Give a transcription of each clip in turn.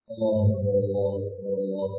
الله أكبر الله أكبر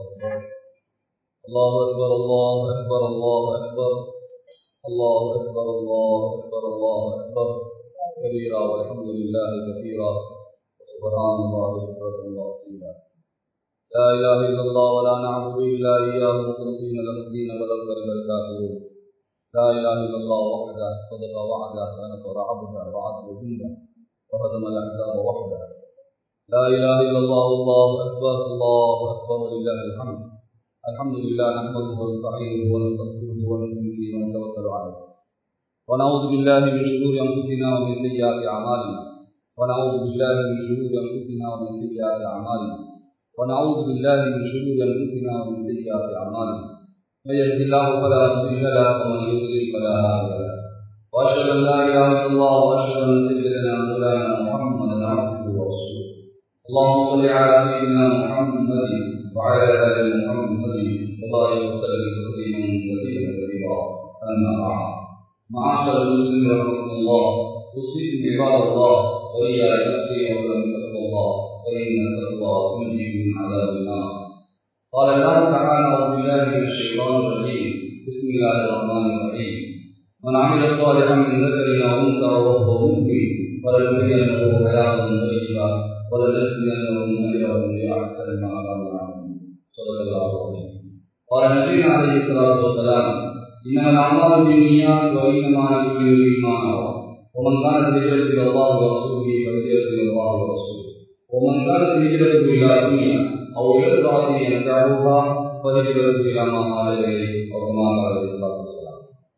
الله أكبر الله أكبر الله أكبر الله أكبر الله أكبر الله أكبر الله أكبر كبيرا والحمد لله كثيرا سبحان الله بكرة وأصيلا لا إله إلا الله ولا نعبد إلا إياه مخلصين له الدين ولو كره الكافرون لا إله إلا الله وحده صدق وعده ونصر عبده وعدل جنده وهدم الأحزاب وحده لا إله إلا الله الله أكبر الله أكبر ولله الحمد الحمد لله نحمده ونستعينه ونستغفره ونؤمن به ونتوكل عليه ونعوذ بالله من شرور أنفسنا ومن سيئات أعمالنا ونعوذ بالله من شرور أنفسنا ومن سيئات أعمالنا ونعوذ بالله من شرور أنفسنا ومن سيئات أعمالنا من يهد الله فلا مضل له ومن يضلل فلا هادي له وأشهد أن لا إله إلا الله وأشهد أن سيدنا مولانا محمدا عبده ورسوله اللهم صل على سيدنا محمد وعلى ال محمد وبارك وسلم تسليما كثيرا كثيرا اما بعد معاشر المسلمين رحمكم الله اوصيكم عباد الله واياي نفسي ولم تقوى الله فان التقوى تنجي من عذاب النار قال الله تعالى اعوذ بالله من الشيطان الرجيم بسم الله الرحمن الرحيم من عمل صالحا من ذكر او انثى وهو مؤمن فلنحيينه حياه طيبه ولنجزينهم اجرهم باحسن ما كانوا يعملون صدق الله العظيم قال نبينا عليه الصلاه والسلام انما الاعمال بالنيات وانما لكل امرئ ما نوى ومن كانت هجرته الى الله ورسوله فهجرته الى الله ورسوله ومن كانت هجرته الى دنيا او الى امراه ينكحها فهجرته الى ما قال اليه او كما قال عليه الصلاه والسلام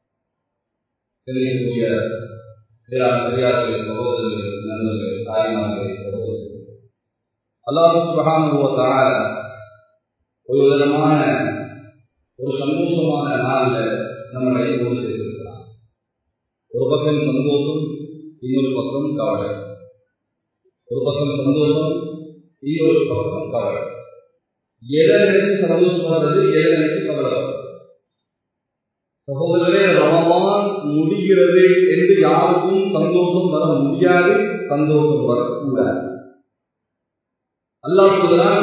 தெரியக்கூடிய பெரியார்களே சகோதரர்களே நண்பர்களே தாய்மார்களே சகோதரர்களே அல்லாஹ் சுபகானுவத்தால ஒரு விதமான ஒரு சந்தோஷமான நாள்ல நம்மளை கொண்டு இருக்கிறார் ஒரு பக்கம் சந்தோஷம் இன்னொரு பக்கம் கவலை ஒரு பக்கம் சந்தோஷம் இன்னொரு பக்கம் கவலை எதை நினைத்து சந்தோஷப்படுறது எதை நினைத்து கவலை சகோதரரே ரமவான் முடிகிறது என்று யாருக்கும் சந்தோஷம் வர முடியாது சந்தோஷம் வரக்கூடாது அல்லாஹ்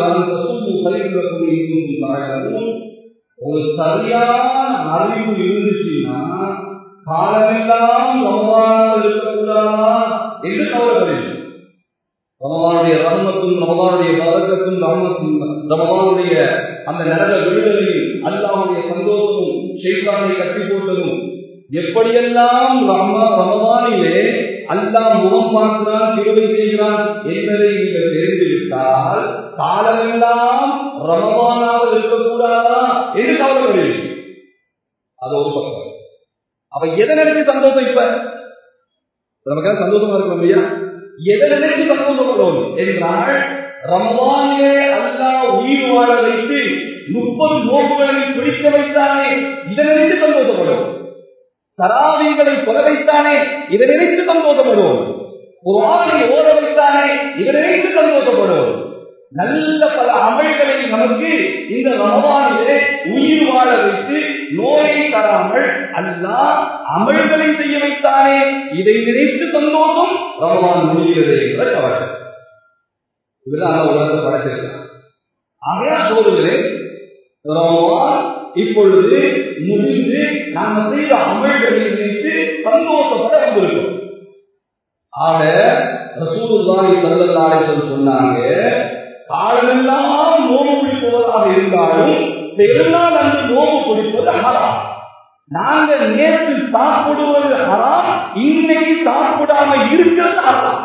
ஒரு சரியான அறிவு இருந்துச்சுன்னா காலமெல்லாம் ரமதானால் இருக்கக்கூடாதா என்று கவலைப்படுகிறது ரமதானுடைய ரமத்தும் ரமதானுடைய பதக்கத்தும் ரமத்தும் ரமதானுடைய அந்த நரக விடுதலையும் அல்லாவுடைய சந்தோஷமும் ஷெய்தானை கட்டி போட்டதும் எப்படியெல்லாம் ரம ரமதானிலே அல்லாஹ் முகம் பார்க்கிறான் கிருபை செய்கிறான் என்பதை நீங்கள் தெரிந்துவிட்டால் காலமெல்லாம் ரமதானாக இருக்கக்கூடாதா என்று கவலைப்படுவீர்கள் அது ஒரு பக்கம் அப்ப எதை நினைச்சு சந்தோஷம் இப்ப நமக்கு சந்தோஷமா இருக்கணும் இல்லையா எதை நினைச்சு சந்தோஷப்படும் என்றால் ரமதானிலே அல்லாஹ் உயிர் வாழ வைத்து முப்பது நோக்குகளை பிடிக்க வைத்தானே இதை நினைத்து சந்தோஷப்படும் தராவிகளை கொலை வைத்தானே இதை நினைத்து சந்தோஷப்படுவோம் ஒரு ஆணை ஓட வைத்தானே இதை நினைத்து சந்தோஷப்படுவோம் நல்ல பல அமல்களை நமக்கு இந்த ரமதானிலே உயிர் வாழ வைத்து நோயை தராமல் அல்லா அமல்களை செய்ய வைத்தானே இதை நினைத்து சந்தோஷம் ரமதான் முடிகிறது என்ற கவலை இதுதான் உலகத்தை படைச்சிருக்கிறார் ஆகையா சோதர்களே ரமதான் இப்பொழுது முடிந்து நாம செய்த அமல்களை நினைத்து சந்தோஷப்பட வந்திருக்கோம் ஆக ரசூலுல்லாஹி ஸல்லல்லாஹு அலைஹி சொன்னாங்க காலமெல்லாம் நோம்பு பிடிப்பவராக இருந்தாலும் பெருநாள் அன்று நோம்பு பிடிப்பது ஹராம் நாங்க நேற்று சாப்பிடுவது ஹராம் இன்னைக்கு சாப்பிடாம இருக்கிறது ஹராம்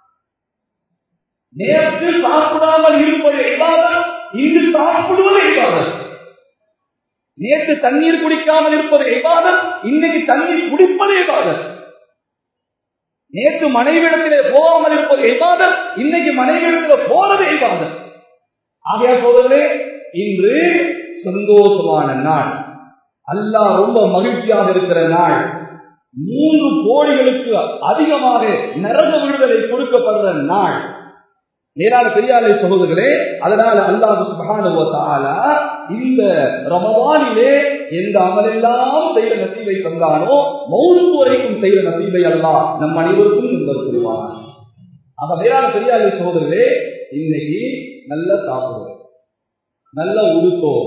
நேற்று சாப்பிடாமல் இருப்பது இல்லாதல் இன்று சாப்பிடுவது இல்லாதல் நேற்று தண்ணீர் குடிக்காமல் இருப்பது இபாதத் இன்னைக்கு தண்ணீர் குடிப்பது இபாதத் நேற்று மனைவிடத்திலே போகாமல் இருப்பது இபாதத் இன்னைக்கு மனைவிடத்திலே போறது இபாதத் ஆகையா சோதரே இன்று சந்தோஷமான நாள் அல்லாஹ் ரொம்ப மகிழ்ச்சியாக இருக்கிற நாள் மூன்று கோடிகளுக்கு அதிகமாக நரக விடுதலை கொடுக்கப்படுற நாள் நேரான பெரியாரை சகோதரர்களே அதனால அல்லாஹு சுபகானுவத்தாலா இந்த ரமவானிலே எந்த அமலெல்லாம் செய்த நசீவை தந்தானோ மௌத்து வரைக்கும் செய்த நசீவை அல்லா நம் அனைவருக்கும் இந்த புரிவான் ஆக வேளாண் பெரியாரை சகோதரர்களே இன்னைக்கு நல்லா சாப்பிடுவோம் நல்லா உடுத்தோம்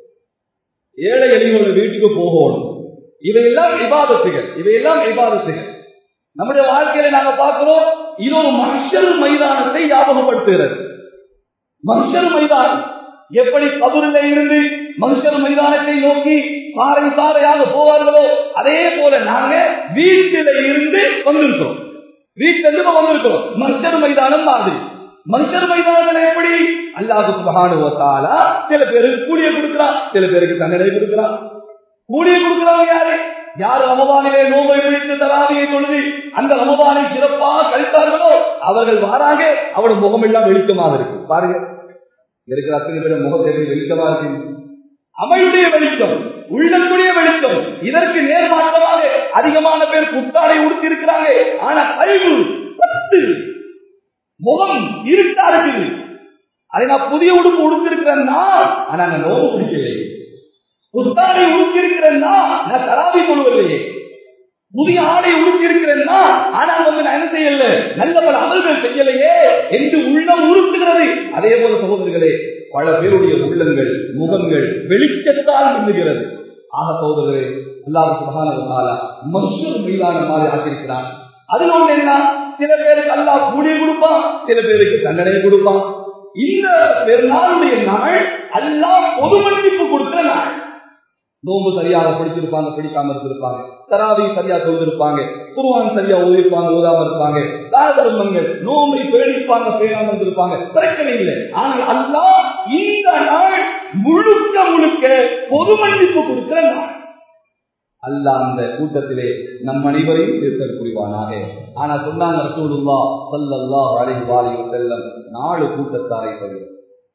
ஏழை எளியோட வீட்டுக்கு போகணும் இவையெல்லாம் விவாதத்துகள் இவையெல்லாம் விவாதத்துகள் நம்முடைய வாழ்க்கையில நாங்க பார்க்கிறோம் இது ஒரு மனுஷர் மைதானத்தை ஞாபகப்படுத்துகிறது மனுஷர் மைதானம் எப்படி கபூரில் இருந்து மனுஷர் மைதானத்தை நோக்கி சாறை சாறையாக போவார்களோ அதே போல நாங்க வீட்டில இருந்து வந்திருக்கிறோம் வீட்டில இருந்து வந்திருக்கிறோம் மனுஷர் மைதானம் மாதிரி மனுஷர் மைதானத்தில் எப்படி அல்லாஹு சுபகானுவத்தாலா சில பேருக்கு கூலிய கொடுக்கிறான் சில பேருக்கு தண்டனை கொடுக்கிறான் கூலிய கொடுக்கிறவங்க யாரு யார் ரமபானிலே நோம்பை பிடித்து தராவியை தொழுது அந்த ரமபானை சிறப்பாக கழித்தார்களோ அவர்கள் வாராங்க அவரோட முகம் எல்லாம் வெளிச்சமாக இருக்கு பாருங்க இருக்கிற அத்தனை பேர் முகத்தை எப்படி வெளிச்சமா இருக்கு அமையுடைய வெளிச்சம் உள்ளக்கூடிய வெளிச்சம் இதற்கு நேர்மாற்றமாக அதிகமான பேர் புத்தாடை உடுத்தி இருக்கிறாங்க ஆனா கழிவு பத்து முகம் இருட்டா இருக்குது அதை நான் புதிய உடுப்பு உடுத்திருக்கிறேன்னா ஆனா நான் நோவு பிடிக்கலையே புத்தாடை உடுத்தி இருக்கிறேன்னா நான் தராவி கொள்வதில்லையே புதிய ஆடை உடுத்தி இருக்கிறேன்னா ஆனா வந்து நான் என்ன செய்யல நல்ல பல அமல்கள் செய்யலையே என்று உள்ளம் உறுத்துகிறது அதே போல சகோதரர்களே பல பேருடைய உள்ளங்கள் முகங்கள் வெளிச்சத்தால் மின்னுகிறது ஆக சகோதரர்களே அல்லாஹ் சுபகான மனுஷன் மீதான மாதிரி ஆக்கியிருக்கிறான் அதுல ஒண்ணு என்ன சில பேருக்கு அல்லாஹ் கூலிய கொடுப்பான் சில பேருக்கு தண்டனை கொடுப்பான் இந்த பெருநாளுடைய நாள் அல்லாஹ் பொது மன்னிப்பு கொடுக்கிற நாள் நோம்பு சரியாக பிடிச்சிருப்பாங்க பிடிக்காம இருந்திருப்பாங்க தராவி சரியா தொழுதிருப்பாங்க குருவான் சரியா ஓதிருப்பாங்க ஓதாம இருப்பாங்க தாரதர்மங்கள் நோம்பை பேணிப்பாங்க பேணாம இருந்திருப்பாங்க பிரச்சனை இல்லை ஆனால் அல்லா இந்த நாள் முழுக்க முழுக்க பொது மன்னிப்பு கொடுக்கிற நாள் அல்ல அந்த கூட்டத்திலே நம் அனைவரையும் சேர்த்தல் புரிவானாக ஆனா சொன்னாங்க ரசூலுல்லா சல்லல்லா அலைஹி வாலிஹி செல்லம் நாலு கூட்டத்தாரை தவிர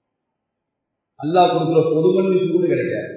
அல்லாஹ் கொடுக்கிற பொது மன்னிப்பு கூட கிடைக்காது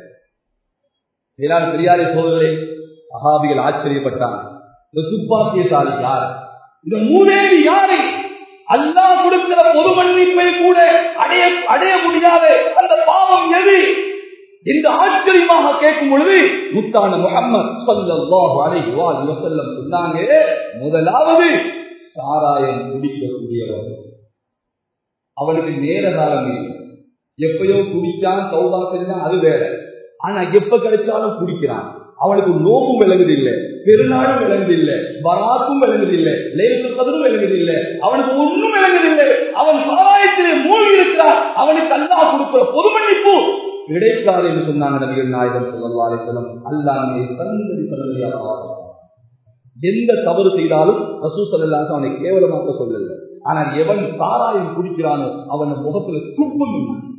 மேலான பெரியாரை சோதரே அகாபிகள் ஆச்சரியப்பட்டாங்க இந்த துப்பாக்கியசாலி யார் இந்த மூதேவி யாரு அல்லா கொடுக்கிற பொது மன்னிப்பை கூட அடைய அடைய முடியாத அந்த பாவம் எது என்று ஆச்சரியமாக கேட்கும் பொழுது முத்தான முகம்மது சொல்லல்லாஹு அலைஹி வஸல்லம் சொன்னாங்க முதலாவது சாராயம் குடிக்கக்கூடியவர் அவனுக்கு நேர காலம் இல்லை எப்பயோ குடிச்சான் சௌதா செஞ்சான் அது வேற ஆனா எப்ப கிடைச்சாலும் குடிக்கிறான் அவனுக்கு நோவும் விளங்குது இல்லை பெருநாளும் விளங்குது இல்லை வராத்தும் விளங்குது இல்லை லேசு கதரும் விளங்குது இல்லை அவனுக்கு ஒன்றும் விளங்குது இல்லை அவன் சாராயத்திலே மூழ்கி இருக்கிறான் அவனுக்கு அல்லா கொடுக்கிற பொது மன்னிப்பு கிடைக்காது என்று சொன்னாங்க நபிகள் நாயகம் சொல்லல்லா அலிசலம் அல்லாமே சந்ததி சந்ததியாக எந்த தவறு செய்தாலும் ரசூ சல்லாஸ் அவனை கேவலமாக்க சொல்லல ஆனால் எவன் சாராயம் குடிக்கிறானோ அவன் முகத்துல துப்பும்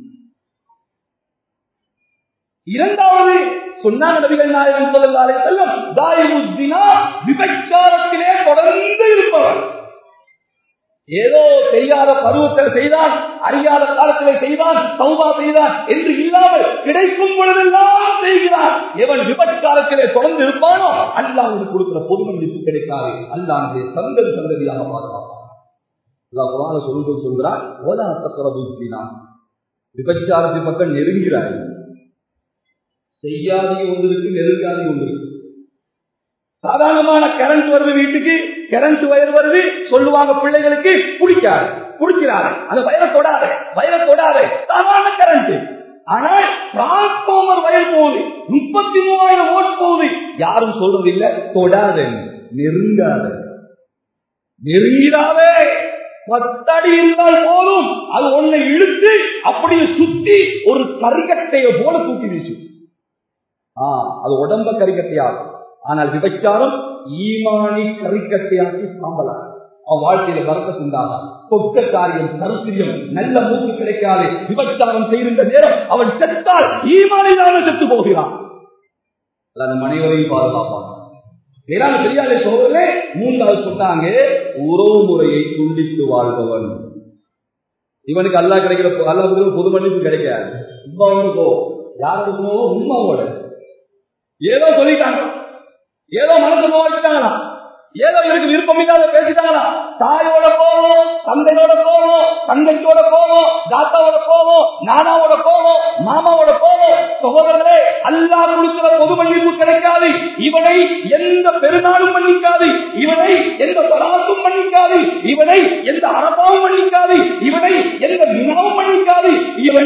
இரண்டாவது சொன்னாங்க நபிகள் நாயகம் சொல்லலாலே செல்லும் தாயிமுத்தினா விபச்சாரத்திலே தொடர்ந்து இருப்பவர் ஏதோ தெரியாத பருவத்தில் செய்தான் அறியாத காலத்திலே செய்தான் சௌபா செய்தான் என்று இல்லாமல் கிடைக்கும் பொழுதெல்லாம் செய்கிறான் எவன் விபச்சாரத்திலே தொடர்ந்து இருப்பானோ அல்லாவுக்கு கொடுக்கிற பொது மன்னிப்பு கிடைக்காது அல்லாவுடைய சந்ததி சந்ததியாக பாதுகாப்பான் அல்லாஹ் சொல்லும்போது சொல்கிறார் ஓலா தக்கரபூத்தினா விபச்சாரத்தின் பக்கம் நெருங்கிறாய் செய்யாதி ஒன்று இருக்கு நெருங்காதி ஒன்று இருக்கு சாதாரணமான கரண்ட் வருது வீட்டுக்கு கரண்ட் வயர் வருது சொல்லுவாங்க பிள்ளைகளுக்கு குடிக்காது குடிக்கிறாரு அந்த வயரை தொடாத வயரை தொடாத சாதாரண கரண்ட் ஆனால் டிரான்ஸ்பார்மர் வயர் போகுது முப்பத்தி மூவாயிரம் ஓட் போகுது யாரும் சொல்றது இல்ல தொடாத நெருங்காத நெருங்கிறாதே பத்தடி இருந்தால் போதும் அது ஒன்னை இழுத்து அப்படியே சுத்தி ஒரு கரிகட்டைய போல தூக்கி வீசும் அது உடம்ப கரிக்கட்டையாகும் ஆனால் விபச்சாரம் ஈமானி கரிக்கட்டையாக்கி சாம்பலாம் அவன் வாழ்க்கையில வரக்க உண்டாக சொக்க காரியம் கருத்திரியம் நல்ல மூக்கு கிடைக்காது விபச்சாரம் செய்கின்ற நேரம் அவன் செத்தால் ஈமானிலான செத்து போகிறான் அந்த மனைவரையும் பாதுகாப்பான் வேளாண் பெரியாரை சோதரே மூன்றாவது சொன்னாங்க உறவு முறையை துண்டித்து வாழ்பவன் இவனுக்கு அல்லா கிடைக்கிற அல்லா பொது மன்னிப்பு கிடைக்காது உமாவனுக்கோ யாருக்கோ உமாவோட ஏதோ சொல்லிட்டாங்க ஏதோ மனசு நோக்கிட்டாங்களா ஏதோ எனக்கு விருப்பம் இல்லாத பேசிட்டாங்களா தாயோட கோவம் தந்தையோட கோவம் தங்கச்சியோட கோவம் தாத்தாவோட கோவம் நானாவோட கோவம் மாமாவோட கோவம் சகோதரர்களே அல்லா கொடுக்கிற பொது மன்னிப்பு கிடைக்காது இவனை எந்த பெருநாளும் மன்னிக்காது இவனை எந்த பராசும் மன்னிக்காது இவனை எந்த அரபாவும் மன்னிக்காது இவனை எந்த வினாவும் மன்னிக்காது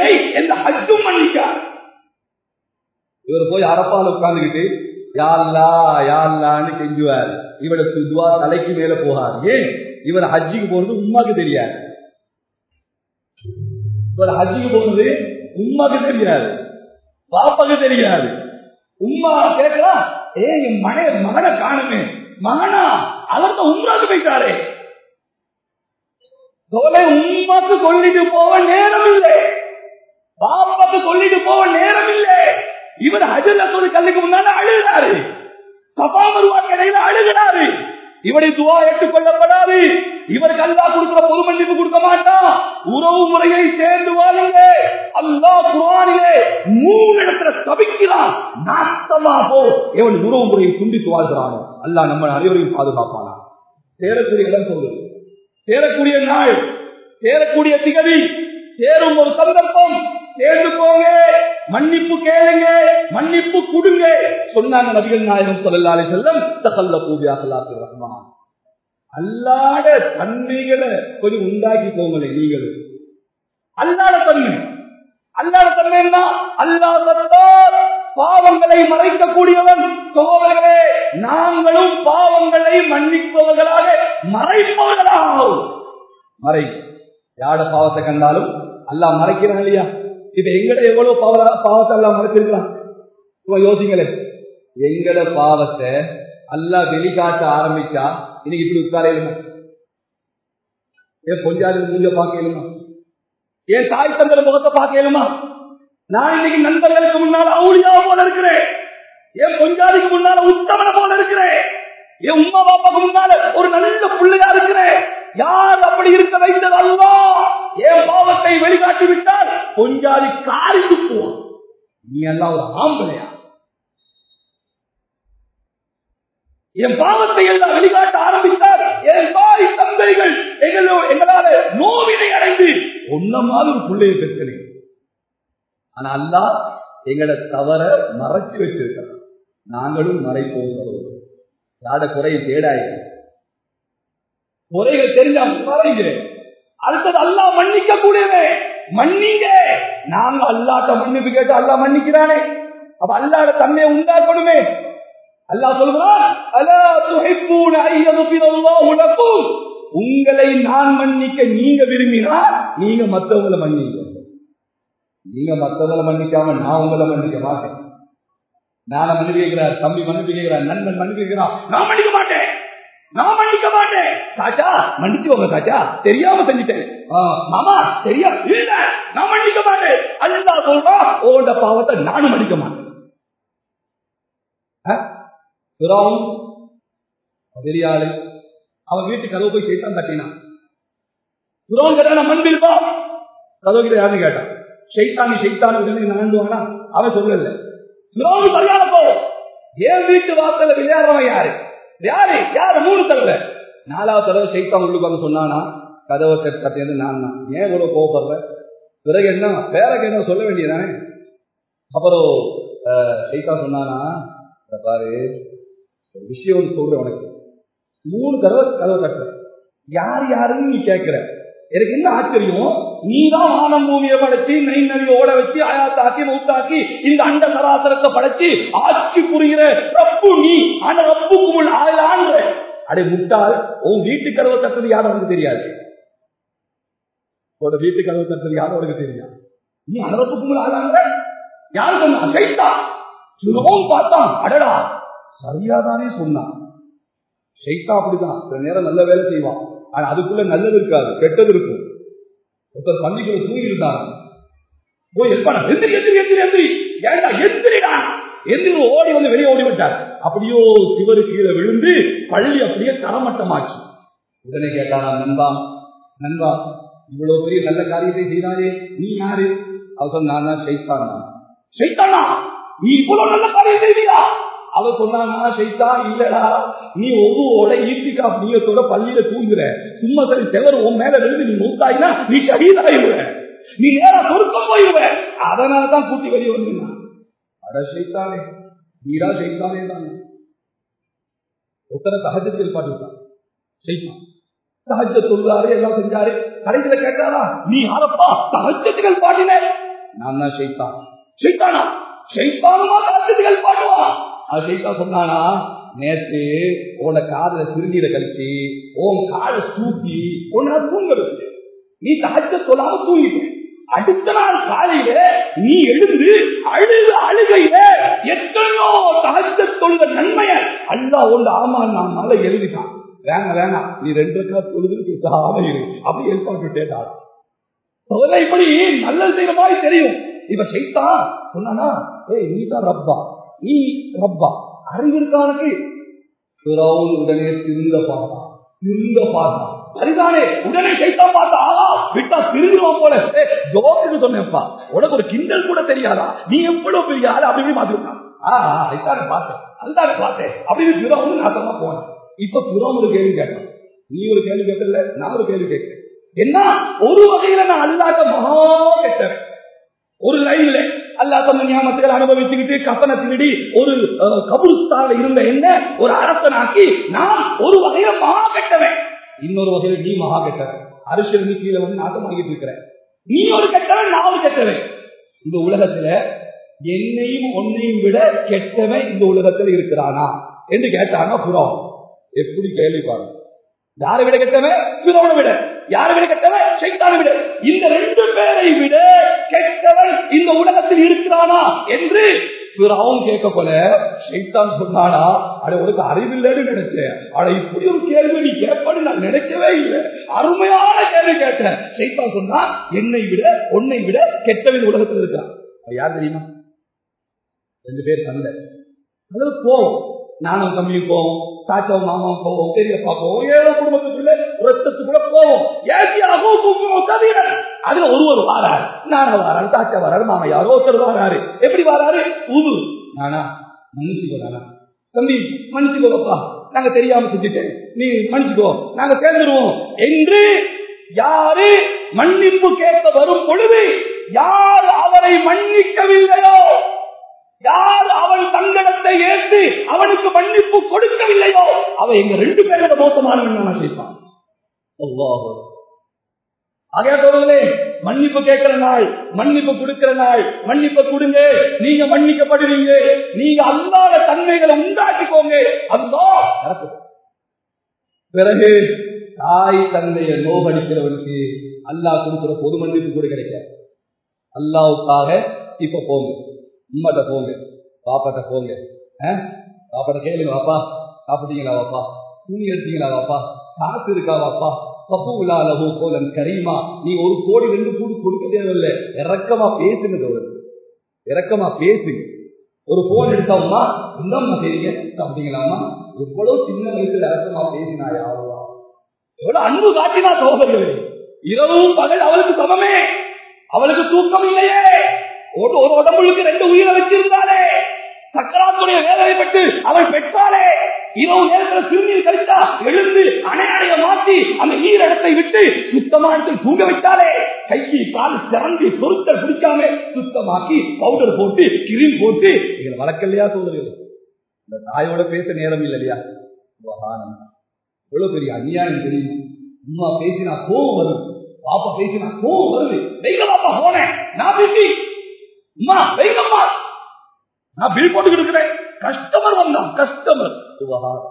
இல்லை எந்த ஹஜ்ஜும் மன்னிக்காது இவர் போய் அரப்பால் உட்கார்ந்துக்கிட்டு யாழ்லா யாழ்லான்னு கெஞ்சுவார் இவருக்கு துவா தலைக்கு மேல போகாது ஏன் இவர் ஹஜ்ஜிக்கு போறது உமாக்கு தெரியாது இவர் ஹஜ்ஜிக்கு போறது உமாக்கு தெரியாது பாப்பாக்கு தெரியாது உமா கேட்கலாம் ஏ என் மனை மகனை காணுமே மகனா அவர் தான் உம்ராக்கு போயிட்டாரே தோலை உமாக்கு சொல்லிட்டு போக நேரம் இல்லை பாப்பாக்கு சொல்லிட்டு போக நேரம் இல்லை இவர் ஹஜல்ல ஒரு கல்லுக்கு முன்னால அழுகிறாரு சபா வருவா கடையில அழுகிறாரு இவரை துவா ஏற்றுக்கொள்ளப்படாது இவருக்கு அல்லா கொடுக்கிற பொது மன்னிப்பு கொடுக்க மாட்டான் உறவு முறையை சேர்ந்து வாழுங்க அல்லா குரானிலே மூணு இடத்துல தவிக்கிறான் நாசமா போ எவன் உறவு முறையை துண்டித்து வாழ்கிறானோ அல்லா நம்ம அனைவரையும் பாதுகாப்பானா சேரக்கூடிய இடம் சொல்லுது சேரக்கூடிய நாள் சேரக்கூடிய திகதி சேரும் ஒரு சந்தர்ப்பம் சேர்ந்து போங்க மன்னிப்பு கேளுங்க மன்னிப்பு கொடுங்க சொன்னாங்க நபிகள் நாயகம் சொல்லலாலே செல்லம் தகல்ல பூஜாக்கலாத்து ரஹ்மான் அல்லாட தன்மைகளை கொஞ்சம் உண்டாக்கி போங்களே நீங்களும் அல்லாட தன்மை அல்லாட தன்மை என்ன அல்லா சத்தார் பாவங்களை மறைக்கக்கூடியவன் சகோதரர்களே நாங்களும் பாவங்களை மன்னிப்பவர்களாக மறைப்பவர்களாக மறை யாட பாவத்தை கண்டாலும் அல்லா மறைக்கிறான் இல்லையா இப்ப எங்கட எவ்வளவு பாவ பாவத்தை எல்லாம் மறைச்சிருக்கலாம் சும்மா யோசிங்களே எங்கட பாவத்தை அல்லா வெளிக்காட்ட ஆரம்பிச்சா இன்னைக்கு இப்படி உட்கார இயலுமா ஏன் கொஞ்சாதி மூஞ்ச பார்க்க இயலுமா ஏன் தாய் தந்தர முகத்தை பார்க்க இயலுமா நான் இன்னைக்கு நண்பர்களுக்கு முன்னால அவுளியா போல இருக்கிறேன் என் கொஞ்சாதிக்கு முன்னால உத்தமன போல இருக்கிறேன் என் உமா பாப்பாக்கு முன்னால ஒரு நல்ல பிள்ளையா இருக்கிறேன் யார் அப்படி இருக்க வைத்தது அல்லா என் பாவத்தை வெளிக்காட்டி விட்டால் கொஞ்சாதி காரி துப்புவான் நீ எல்லாம் ஒரு ஆம்பளையா என் பாவத்தை எல்லாம் வெளிக்காட்ட ஆரம்பித்தார் என் தாய் தந்தைகள் எங்களோ எங்களால நோவினை அடைந்து ஒன்ன மாதிரி ஒரு பிள்ளையை பெற்றேன் ஆனா அல்லா எங்களை தவற மறைச்சு வச்சிருக்கிறார் நாங்களும் மறைப்போம் யாட குறையை தேடாய் குறைகள் தெரிஞ்சா மறைகிறேன் அடுத்தது அல்லா மன்னிக்க கூடியவே மன்னிங்க நாங்க அல்லாட்ட மன்னிப்பு கேட்டு அல்லா மன்னிக்கிறானே அப்ப அல்லாட தன்மையை உண்டாக்கணுமே அல்லா சொல்கிறான் அலா துஹிப்பூன ஐயதுபிரல்லாஹு லக்கும் உங்களை நான் மன்னிக்க நீங்க விரும்பினா நீங்க மத்தவங்களை மன்னிங்க நீங்க மத்தவங்களை மன்னிக்காம நான் உங்களை மன்னிக்க மாட்டேன் நான மன்னிப்பு கேட்கிறார் தம்பி மன்னிப்பு கேட்கிறார் நண்பன் மன்னிப்பு கேட்கிறான் நான் மன்னிக்க மாட்டேன் நான் மன்னிக்க மாட்டேன் சாச்சா மன்னிச்சுவோங்க சாச்சா தெரியாம செஞ்சுட்டேன் மாமா தெரியா இல்ல நான் மன்னிக்க மாட்டேன் அல்லா சொல்றா ஓட பாவத்தை நானும் மன்னிக்க மாட்டேன் பெரிய ஆளு அவன் வீட்டு கதவு போய் சைத்தான் தட்டினான் துரோம் கேட்டா மண் இருப்பா கதவு கிட்ட யாருன்னு கேட்டான் சைத்தானி சைத்தானு உடனே நாண்டுவானா அவன் சொல்லல துரோம் சரியான போ என் வீட்டு வாசல விளையாடுறவன் யாரு யாரு யாரு மூணு தடவை நாலாவது தடவை சைத்தான் உள்ளுக்கு வந்து சொன்னானா கதவை கத்தியது நான் தான் ஏன் இவ்வளவு கோவப்படுற பிறகு என்ன பேரக்கு என்ன சொல்ல வேண்டியதானே அப்புறம் சைத்தான் சொன்னானா பாரு ஒரு விஷயம் சொல்றேன் உனக்கு மூணு தடவை கதவை கட்டுற யார் யாருன்னு நீ கேட்கிற எனக்கு என்ன ஆச்சரியம் நீதான் வானம் பூமியை படைச்சு நெய் நதி ஓட வச்சு ஆயாத்தாக்கி மௌத்தாக்கி இந்த அண்ட சராசரத்தை படைச்சு ஆட்சி புரிகிற ரப்பு நீ ஆனா ரப்புக்கு முன் ஆயலான்ற அடே முட்டாள் உன் வீட்டு கதவை தட்டது யாரும் உனக்கு தெரியாது உன்னோட வீட்டு கதவை தட்டது யாரும் உனக்கு தெரியாது நீ அனரப்புக்கு முன் ஆயலான்ற யார் சொன்னா சைத்தா சுலபம் பார்த்தான் அடடா சரியாதானே சொன்னான் ஷைத்தா அப்படிதான் சில நேரம் நல்ல வேலை செய்வான் ஆனா அதுக்குள்ள நல்லது இருக்காது கெட்டது இருக்கும் ஒருத்தர் பள்ளிக்குள்ள தூங்கி இருந்தாங்க போய் எப்பாடா எந்திரி எந்திரி எந்திரி எந்திரி ஏண்டா எந்திரிடா எந்திரி ஓடி வந்து வெளியே ஓடி விட்டார் அப்படியோ சிவரு கீழே விழுந்து பள்ளி அப்படியே தரமட்டமாச்சு உடனே கேட்டானா நண்பா நண்பா இவ்வளவு பெரிய நல்ல காரியத்தை செய்தாரே நீ யாரு அவர் சொன்னா நான் ஷைத்தான் ஷைத்தானா நீ இவ்வளவு நல்ல காரியம் செய்வீரா அவ சொன்னானா ஷைத்தா இல்லடா நீ ஒவ்வொரு ஈர்த்திக்கா நீயத்தோட பள்ளியில தூங்குற சும்மா சரி செவர் உன் மேல விழுந்து நீ மூத்தாயினா நீ ஷஹீதாயிடுவ நீ நேரா சொருக்கம் போயிடுவ அதனாலதான் கூட்டி வெளியே வந்தீங்க அட ஷைத்தானே நீரா ஷைத்தானே தான் ஒருத்தர சகஜத்தில் பாட்டுட்டான் ஷைத்தான் சகஜ சொல்றாரு எல்லாம் செஞ்சாரு கடைசியில கேட்டாரா நீ யாரப்பா சகஜத்துகள் பாடின நான் தான் ஷைத்தான் ஷைத்தானா ஷைத்தானுமா கலத்துகள் பாடுவான் அது ஷைத்தா சொன்னானா நேத்து உன காதுல சிறுநீரை கழிச்சு உன் காலை தூக்கி உன்னை தூங்க வச்சு நீ தகச்ச சொல்லாம தூங்கிட்ட அடுத்த நாள் காலையில நீ எழுந்து அழுது அழுகையில எத்தனையோ தகச்ச தொழுத நன்மைய அல்லா உண்டு ஆமா நான் மலை எழுதிட்டான் வேணாம் வேணாம் நீ ரெண்டு ரக்கா தொழுது பேசாம இரு அப்படி ஏற்பாடு கேட்டாள் முதல்ல இப்படி நல்லது செய்யற மாதிரி தெரியும் இப்ப சைத்தா சொன்னானா ஏய் நீ தான் ரப்பா நீ ரப்பா அறிவு இருக்கானுக்கு பிறவும் உடனே திருந்த பார்த்தான் திருந்த பார்த்தான் சரிதானே உடனே சைத்தான் பார்த்தா ஆளா விட்டா திருந்துவான் போல ஏய், ஜோக்குக்கு சொன்னேன்ப்பா உனக்கு ஒரு கிண்டல் கூட தெரியாதா நீ எவ்வளவு பெரிய ஆளு அப்படி இப்படி பார்த்துருக்கான் ஆஹ் அதுதானே பார்த்தேன் அதுதானே பார்த்தேன் அப்படின்னு பிறவும் நாட்டமா போனேன் இப்ப பிறவும் ஒரு கேள்வி கேட்டான் நீ ஒரு கேள்வி கேட்கல நான் ஒரு கேள்வி கேட்கிறேன் என்ன ஒரு வகையில நான் அல்லாத மகா கெட்டவன் ஒரு லைன்ல அல்லா தந்த ஞாபகத்துகள் அனுபவிச்சுக்கிட்டு கப்பனை திருடி ஒரு அஹ், கபுருஸ்தான்ல இருந்த என்ன ஒரு அரசனாக்கி நான் ஒரு வகையில மகா கெட்டவன் இன்னொரு வகையில நீ மகா கெட்டவன் அரசியல் நீ கீழே வந்து நாட்டமாகிட்டு இருக்கிற நீ ஒரு கெட்டவன் நான் ஒரு கெட்டவன் இந்த உலகத்துல என்னையும் உன்னையும் விட கெட்டவன் இந்த உலகத்துல இருக்கிறானா என்று கேட்டானா புறம் எப்படி கேள்வி பாருங்க யாரை விட கெட்டவன் பிறவனை விட யாரை விட கெட்டவன் சைத்தானை விட இந்த ரெண்டு பேரை விட கெட்டவன் இந்த உலகத்தில் இருக்கிறானா என்று பிறவன் கேட்க போல சைத்தான் சொன்னானா அட உனக்கு அறிவில்லைன்னு நினைச்சேன் அட இப்படி ஒரு கேள்வி நீ கேட்பான்னு நான் நினைக்கவே இல்லை அருமையான கேள்வி கேட்டேன் சைத்தான் சொன்னா என்னை விட உன்னை விட கெட்டவன் இந்த உலகத்தில் இருக்கான் அது யார் தெரியுமா ரெண்டு பேர் சண்டை அது போவோம் நானும் தம்பியும் போவோம் தாச்சாவும் மாமாவும் போவோம் பெரியப்பா போவோம் ஏழோ குடும்பத்துக்குள்ள ரத்தத்துக்குள்ள போவோம் ஏசியாகவும் தூக்குவோம் தவிர அதுல ஒருவர் வாராரு நானா வாராரு தாச்சா வாராரு மாமா யாரோ ஒருத்தர் வாராரு எப்படி வாராரு புது நானா மன்னிச்சுக்கோ நானா தம்பி மன்னிச்சுக்கோப்பா நாங்க தெரியாம செஞ்சுட்டேன் நீ மன்னிச்சுக்கோ நாங்க சேர்ந்துருவோம் என்று யாரு மன்னிப்பு கேட்க வரும் பொழுது யார் அவரை மன்னிக்கவில்லையோ யார் அவன் தங்கடத்தை ஏற்று அவனுக்கு மன்னிப்பு கொடுக்கவில்லையோ அவன் எங்க ரெண்டு பேரோட மோசமானவன் நான் செய்வான் ஆகையாதவர்களே மன்னிப்பு கேட்கிற நாள் மன்னிப்பு கொடுக்கிற நாள் மன்னிப்பு கொடுங்க நீங்க மன்னிக்கப்படுவீங்க நீங்க அல்லாத தன்மைகளை உண்டாக்கிக்கோங்க அல்லா நடக்கும் பிறகு தாய் தந்தையை நோகடிக்கிறவனுக்கு அல்லாஹ் கொடுக்கிற பொது மன்னிப்பு கூட கிடைக்காது அல்லாவுக்காக இப்ப போங்க உம்மட்ட போங்க பாப்பாட்ட போங்க ஆ? பாப்பாட்ட கேளுங்க வாப்பா சாப்பிட்டீங்களா வாப்பா தூங்கி எடுத்தீங்களா வாப்பா காசு இருக்கா வாப்பா பப்புலா லகு கோலன் கரீமா நீ ஒரு கோடி ரெண்டு கோடி கொடுக்க தேவையில்லை இறக்கமா பேசுங்க தோழர் இறக்கமா பேசுங்க ஒரு போன் எடுத்தோம்னா இந்தம்மா சரிங்க சாப்பிட்டீங்களாமா எவ்வளவு சின்ன வயசுல இறக்கமா பேசினா யாவா எவ்வளவு அன்பு காட்டினா சோதர்களே இரவும் பகல் அவளுக்கு சமமே அவளுக்கு தூக்கம் இல்லையே ஒரு ஒரு உடம்புக்கு ரெண்டு உயிரை வச்சிருந்தாலே சக்கராத்துடைய வேதனைப்பட்டு அவள் பெற்றாலே இரவு நேரத்தில் சிறுநீர் கழித்தா எழுந்து அணையடைய மாற்றி அந்த நீர் இடத்தை விட்டு சுத்தமா எடுத்து தூங்க விட்டாலே கையை கால் சிறந்தி பொருட்கள் பிடிக்காம சுத்தமாக்கி பவுடர் போட்டு கிரீம் போட்டு இதில் வளர்க்கலையா சொல்லுறது இந்த தாயோட பேச நேரம் இல்லையா சுபஹானம். எவ்வளவு பெரிய அநியாயம் தெரியும் அம்மா பேசினா கோவம் வருது பாப்பா பேசினா கோவம் வருது வெயில பாப்பா போனேன் நான் பேசி அம்மா வெயிலம்மா நான் பில் போட்டுக்கிட்டு இருக்கிறேன் கஸ்டமர் வந்தான் கஸ்டமர் சுபஹானம்.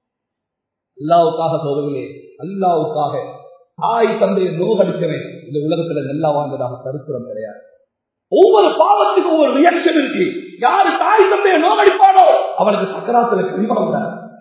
அல்லாவுக்காக சோதர்களே அல்லாவுக்காக தாய் தந்தையை நோகடிக்கிறேன் இந்த உலகத்துல நல்லா வாழ்ந்ததாக கருத்துரம் கிடையாது ஒவ்வொரு பாவத்துக்கும் ஒவ்வொரு ரியாக்ஷன் இருக்கு யாரு தாய் தந்தையை நோகடிப்பானோ அவனுக்கு சக்கராத்துல கழிவாங்க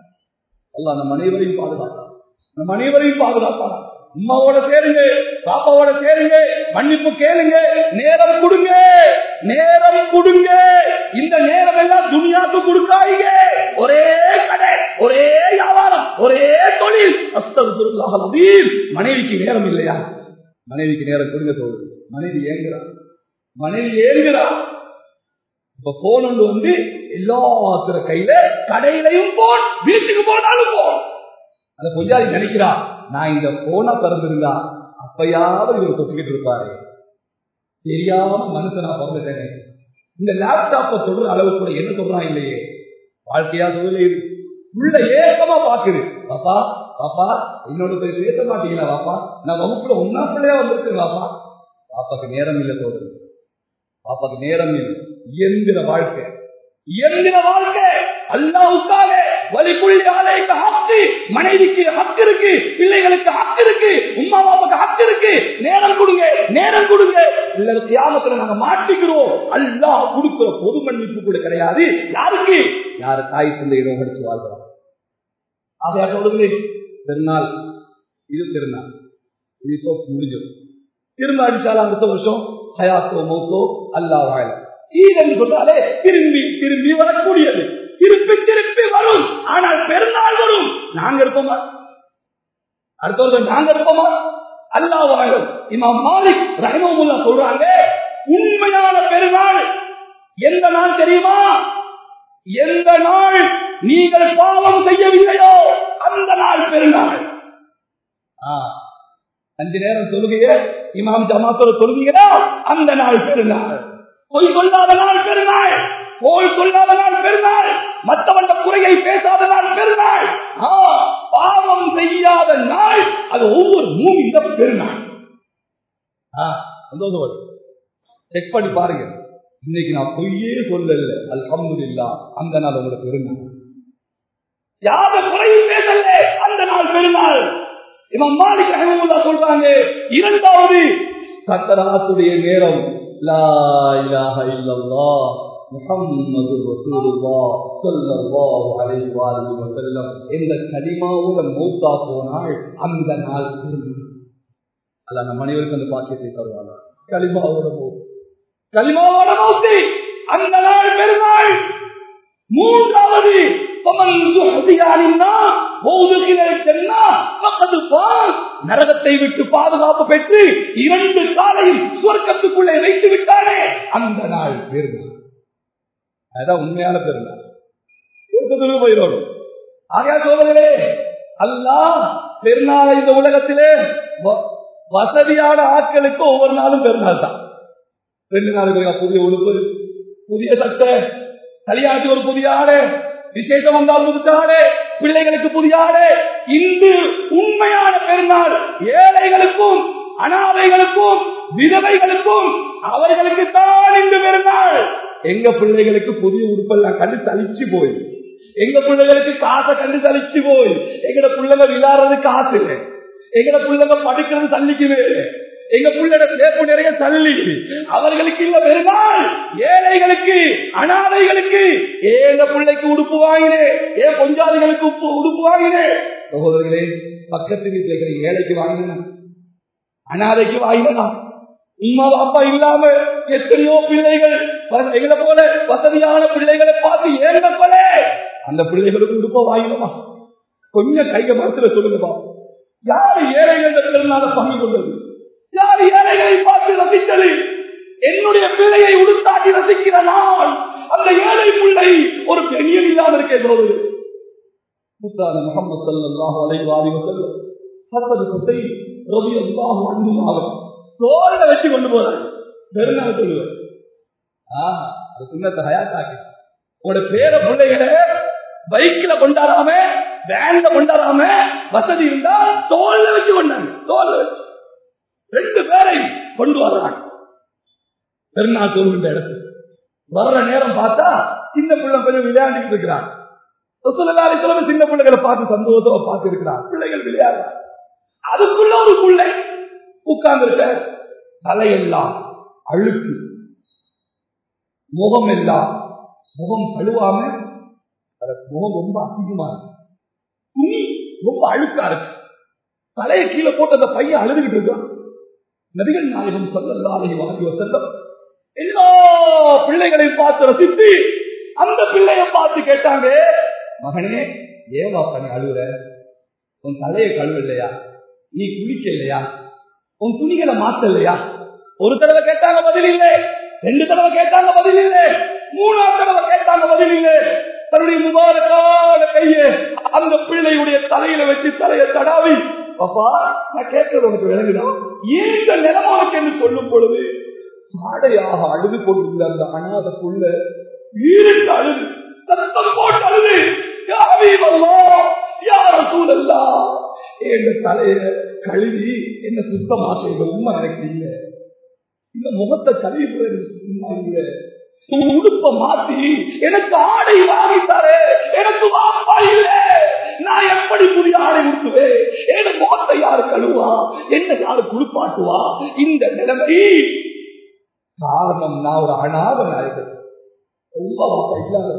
அல்ல நம்ம அனைவரையும் பாதுகாப்பான் நம்ம அனைவரையும் பாதுகாப்பான் அம்மாவோட சேருங்க பாப்பாவோட சேருங்க மன்னிப்பு கேளுங்க நேரம் கொடுங்க நேரம் கொடுங்க இந்த நேரம் எல்லாம் துணியாக்கு கொடுக்காதீங்க ஒரே கடை ஒரே வியாபாரம் ஒரே தொழில் அஸ்தகுல்லாஹ் அலீம். மனைவிக்கு நேரம் இல்லையா மனைவிக்கு நேரம் கொடுங்க தோழர் மனைவி ஏங்குறா மனைவி ஏங்குறா இப்ப போன் ஒன்று வந்து எல்லாத்திர கையில கடையிலையும் போன் வீட்டுக்கு போனாலும் போன் அந்த பொஞ்சாதி நினைக்கிறா நான் இந்த போனை பிறந்திருந்தா அப்பயாவது இவர் கொத்துக்கிட்டு இருப்பாரு தெரியாம மனுஷனா பிறந்துட்டேனே இந்த லேப்டாப்பை சொல்ற அளவு கூட என்ன சொல்றான் இல்லையே வாழ்க்கையா சொல்லல இது உள்ள ஏக்கமா பாக்குது பாப்பா பாப்பா என்னோட போய் பேச மாட்டீங்களா பாப்பா நான் வகுப்புல ஒன்னா பிள்ளையா வந்திருக்கேன் பாப்பா பாப்பாக்கு நேரம் இல்லை தோணுது அப்ப நேரம் இல்லை இயந்திர வாழ்க்கை இயந்திர வாழ்க்கை அல்லாவுக்காக வலிக்குள்ளி ஆலைக்கு ஹக்கு மனைவிக்கு ஹக்கு இருக்கு பிள்ளைகளுக்கு ஹக்கு இருக்கு உமா பாப்பாக்கு ஹக்கு இருக்கு நேரம் கொடுங்க நேரம் கொடுங்க இல்ல தியாகத்துல நாங்க மாட்டிக்கிறோம் அல்லாஹ் கொடுக்கிற பொது மன்னிப்பு கூட கிடையாது யாருக்கு யாரு தாய் தந்தை இடம் எடுத்து வாழ்கிறார் ஆகையா சொல்லுங்க பெருநாள் இது திருநாள் இது இப்போ முடிஞ்சது திரும்ப அடிச்சாலும் அடுத்த வருஷம் ஹயாத்தோ மௌத்தோ அல்லா வாழ ஈதன் சொன்னாலே திரும்பி திரும்பி வரக்கூடியது திருப்பி திருப்பி வரும் ஆனால் பெருநாள் வரும் நாங்க இருப்போமா அடுத்த வருஷம் நாங்க இருப்போமா அல்லா வாழும் இமாம் மாலிக் ரஹமுல்லா சொல்றாங்க உண்மையான பெருநாள் எந்த நாள் தெரியுமா எந்த நாள் நீங்கள் பாவம் செய்யவில்லையோ அந்த நாள் பெருநாள் அஞ்சு நேரம் சொல்லுகைய இமாம் ஜமாத்தோட சொல்லுவீங்களா அந்த நாள் பெருநாள் பொய் சொல்லாத நாள் பெருநாள் போய் சொல்லாத நாள் பெருநாள் மற்றவன் குறையை பேசாத நாள் பெருநாள் பாவம் செய்யாத நாள் அது ஒவ்வொரு மூவிந்த பெருநாள் சந்தோஷம் செக் பண்ணி பாருங்க இன்னைக்கு நான் பொய்யே சொல்லல அல்ஹம்து இல்லா அந்த நாள் உங்களுக்கு பெருநாள் யாத குறையும் பேசல அந்த நாள் பெருநாள் இவன் மாலிக் ரஹமுல்லா சொல்றாங்க இரண்டாவது சக்கராத்துடைய நேரம் லா இலாஹ இல்லல்லாஹ் முஹம்மது ரசூலுல்லாஹ் ஸல்லல்லாஹு அலைஹி வஸல்லம் வஸல்லம் இந்த கலிமாவோட மௌத்தா போனால் அந்த நாள் அல்ல நம்ம அனைவருக்கும் அந்த பாக்கியத்தை தருவாங்க கலிமாவோட மௌத் கலிமாவோட மௌத்தி அந்த நாள் பெருநாள் மூன்றாவது நரகத்தை விட்டு பாதுகாப்பு பெற்று இரண்டு காலையும் சுவர்க்கத்துக்குள்ளே வைத்து விட்டானே அந்த நாள் பெருநாள் அதான் உண்மையான பெருநாள் போயிடும் ஆகையா சோதரே அல்லா பெருநாள் இந்த உலகத்திலே வசதியான ஆட்களுக்கு ஒவ்வொரு நாளும் பெருநாள் தான் ரெண்டு நாளுக்கு புதிய உடுப்பு புதிய சட்டை கல்யாணத்துக்கு ஒரு புதிய ஆடை விசேஷம் வந்தால் புதுத்த ஆடை பிள்ளைகளுக்கு புதிய ஆடை இன்று உண்மையான பெருநாள் ஏழைகளுக்கும் அனாதைகளுக்கும் விதவைகளுக்கும் அவர்களுக்கு தான் இன்று பெருநாள் எங்க பிள்ளைகளுக்கு புதிய உடுப்பெல்லாம் கண்டு தளிச்சு போய் எங்க பிள்ளைகளுக்கு காசை கண்டு தளிச்சு போய் எங்கட பிள்ளைங்க விளையாடுறது காசு இல்லை எங்கட பிள்ளைங்க படிக்கிறது தள்ளிக்கு வேறு எங்க பிள்ளைட சேப்பு நிறைய தள்ளி அவர்களுக்கு இல்ல பெருநாள் ஏழைகளுக்கு அனாதைகளுக்கு ஏங்க பிள்ளைக்கு உடுப்பு வாங்கினே ஏன் கொஞ்சாதிகளுக்கு உப்பு உடுப்பு வாங்கினே சகோதரர்களே பக்கத்து வீட்டுல இருக்கிற ஏழைக்கு வாங்கினா அனாதைக்கு வாங்கினா உமா அப்பா இல்லாம எத்தனையோ பிள்ளைகள் எங்களை போல வசதியான பிள்ளைகளை பார்த்து ஏங்க போல அந்த பிள்ளைகளுக்கு உடுப்ப வாங்கினோமா கொஞ்சம் கைக மரத்துல சொல்லுங்கப்பா யாரு ஏழைகள் பெருநாள பங்கு கொண்டது யார் ஏழைகளை பார்த்து ரசித்தது என்னுடைய பிள்ளையை உடுத்தாட்டி ரசிக்கிற நாள் அந்த ஏழை பிள்ளை ஒரு பெரிய இல்லாம இருக்கிறது முத்தான முகமது சல்லாஹ் அலைவாதி வசல்லம் சத்தது குசை ரவி அல்லாஹ் அன்புமாவர் தோல்ல வச்சு கொண்டு போறாங்க பெருநாள் சொல்லுவார் ஆஹ் அது சுண்ணத்தை ஹயாத்தாக்கி உங்களோட பேர பிள்ளைகளை பைக்ல கொண்டாடாம வேன்ல கொண்டாடாம வசதி இருந்தா தோல்ல வச்சு கொண்டாங்க தோல்ல வச்சு ரெண்டு பேரை கொண்டு வர்றாங்க பெருநாள் சொல்கின்ற இடத்துக்கு வர்ற நேரம் பார்த்தா சின்ன பிள்ளை கொஞ்சம் விளையாண்டுட்டு இருக்கிறான் சின்ன பிள்ளைகளை பார்த்து சந்தோஷமா பார்த்து இருக்கிறான் பிள்ளைகள் விளையாடுற அதுக்குள்ள ஒரு பிள்ளை உட்கார்ந்து இருக்க தலையெல்லாம் அழுக்கு முகம் எல்லாம் முகம் கழுவாம முகம் ரொம்ப அதிகமா இருக்கு துணி ரொம்ப அழுக்கா இருக்கு தலையை கீழே போட்டு அந்த பையன் அழுதுகிட்டு இருக்கான் நபிகள் நாயகம் சொல்லல்லாதை வாங்கி செல்லம் எல்லா பிள்ளைகளையும் பார்த்து ரசித்து அந்த பிள்ளைய பார்த்து கேட்டாங்க மகனே ஏவா பண்ணி அழுகுற உன் தலையை கழுவு இல்லையா நீ குளிக்க இல்லையா உன் துணிகளை மாத்த இல்லையா ஒரு தடவை கேட்டாங்க பதில் இல்லை ரெண்டு தடவை கேட்டாங்க பதில் இல்லை மூணாவது தடவை கேட்டாங்க பதில் இல்லை தன்னுடைய முபாரக்கான கையை அந்த பிள்ளையுடைய தலையில வச்சு தலையை தடாவி பாப்பா நான் கேட்கறது உனக்கு விளங்குதா ஏன் இந்த நிலம் உனக்கு என்று சொல்லும் பொழுது ஆடையாக அழுது கொண்டிருந்த அந்த அனாதக்குள்ள ஈருக்கு அழுது சத்தம் போட்டு அழுது யார சூழல்லா எங்க தலையில கழுவி என்ன சுத்தமாக்க உண்மை எனக்கு இல்லை இந்த முகத்தை கழிவு உடுப்ப மாத்தி எனக்கு ஆடை வாங்கித்தாரு எனக்கு வாப்பா இல்ல நான் எப்படி புதிய ஆடை உடுத்துவேன் எனக்கு முகத்தை யாரு கழுவா என்ன யாரு குளிப்பாட்டுவா இந்த நிலைமை காரணம் நான் ஒரு அனாத நாயகன் ரொம்ப வாப்பா இல்லாத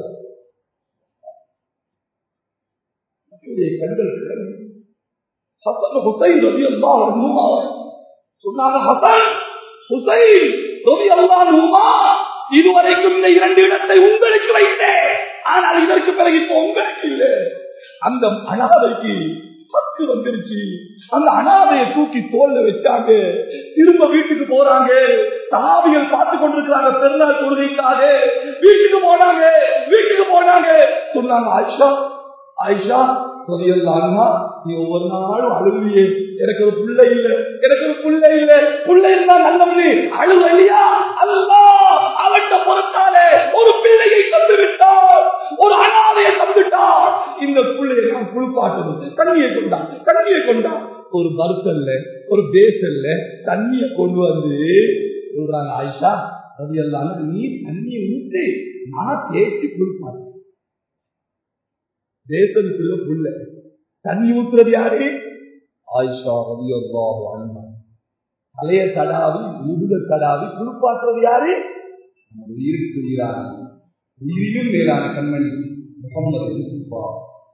கண்கள் ஹசன் ஹுசைன் ரவி அல்லா சொன்னாங்க ஹசன் ஹுசைன் ரவி அல்லா இதுவரைக்கும் இந்த இரண்டு இடத்தை உங்களுக்கு வைத்தேன் ஆனால் இதற்கு பிறகு இப்போ உங்களுக்கு இல்லை அந்த அனாதைக்கு பத்து வந்துருச்சு அந்த அனாதையை தூக்கி தோல்ல வச்சாங்க திரும்ப வீட்டுக்கு போறாங்க சாவிகள் பார்த்து கொண்டிருக்கிறாங்க பெருநாள் தொழுகைக்காக வீட்டுக்கு போனாங்க வீட்டுக்கு போனாங்க சொன்னாங்க ஆயிஷா ஆயிஷா சொதியல்லாமா நீ ஒவ்வொரு நாளும் அழுவியே எனக்கு ஒரு பிள்ளை இல்ல எனக்கு ஒரு பிள்ளை இல்ல பிள்ளை இருந்தா நல்லவனு அழுவ இல்லையா அல்லா அவட்ட பொறுத்தாலே ஒரு பிள்ளையை தந்து விட்டார் ஒரு அனாதையை தந்துட்டார் இந்த பிள்ளையை நான் குளிப்பாட்டணும் தண்ணியை கொண்டான் தண்ணியை கொண்டான் ஒரு பருத்தல்ல ஒரு பேசல்ல தண்ணியை கொண்டு வந்து சொல்றாங்க ஆயிஷா அது எல்லாம் நீ தண்ணியை ஊற்றி நான் தேய்ச்சி குளிப்பாட்டேன் தேசத்துக்குள்ள புள்ள தண்ணி ஊத்துறது யாரு ஆயிஷா ரவி அண்ணா தலைய தடாவி முதுக தடாவி குளிப்பாற்றுறது யாரு உயிருக்கு உயிரான உயிரிலும் மேலான கண்மணி முகமது யூசுப்பா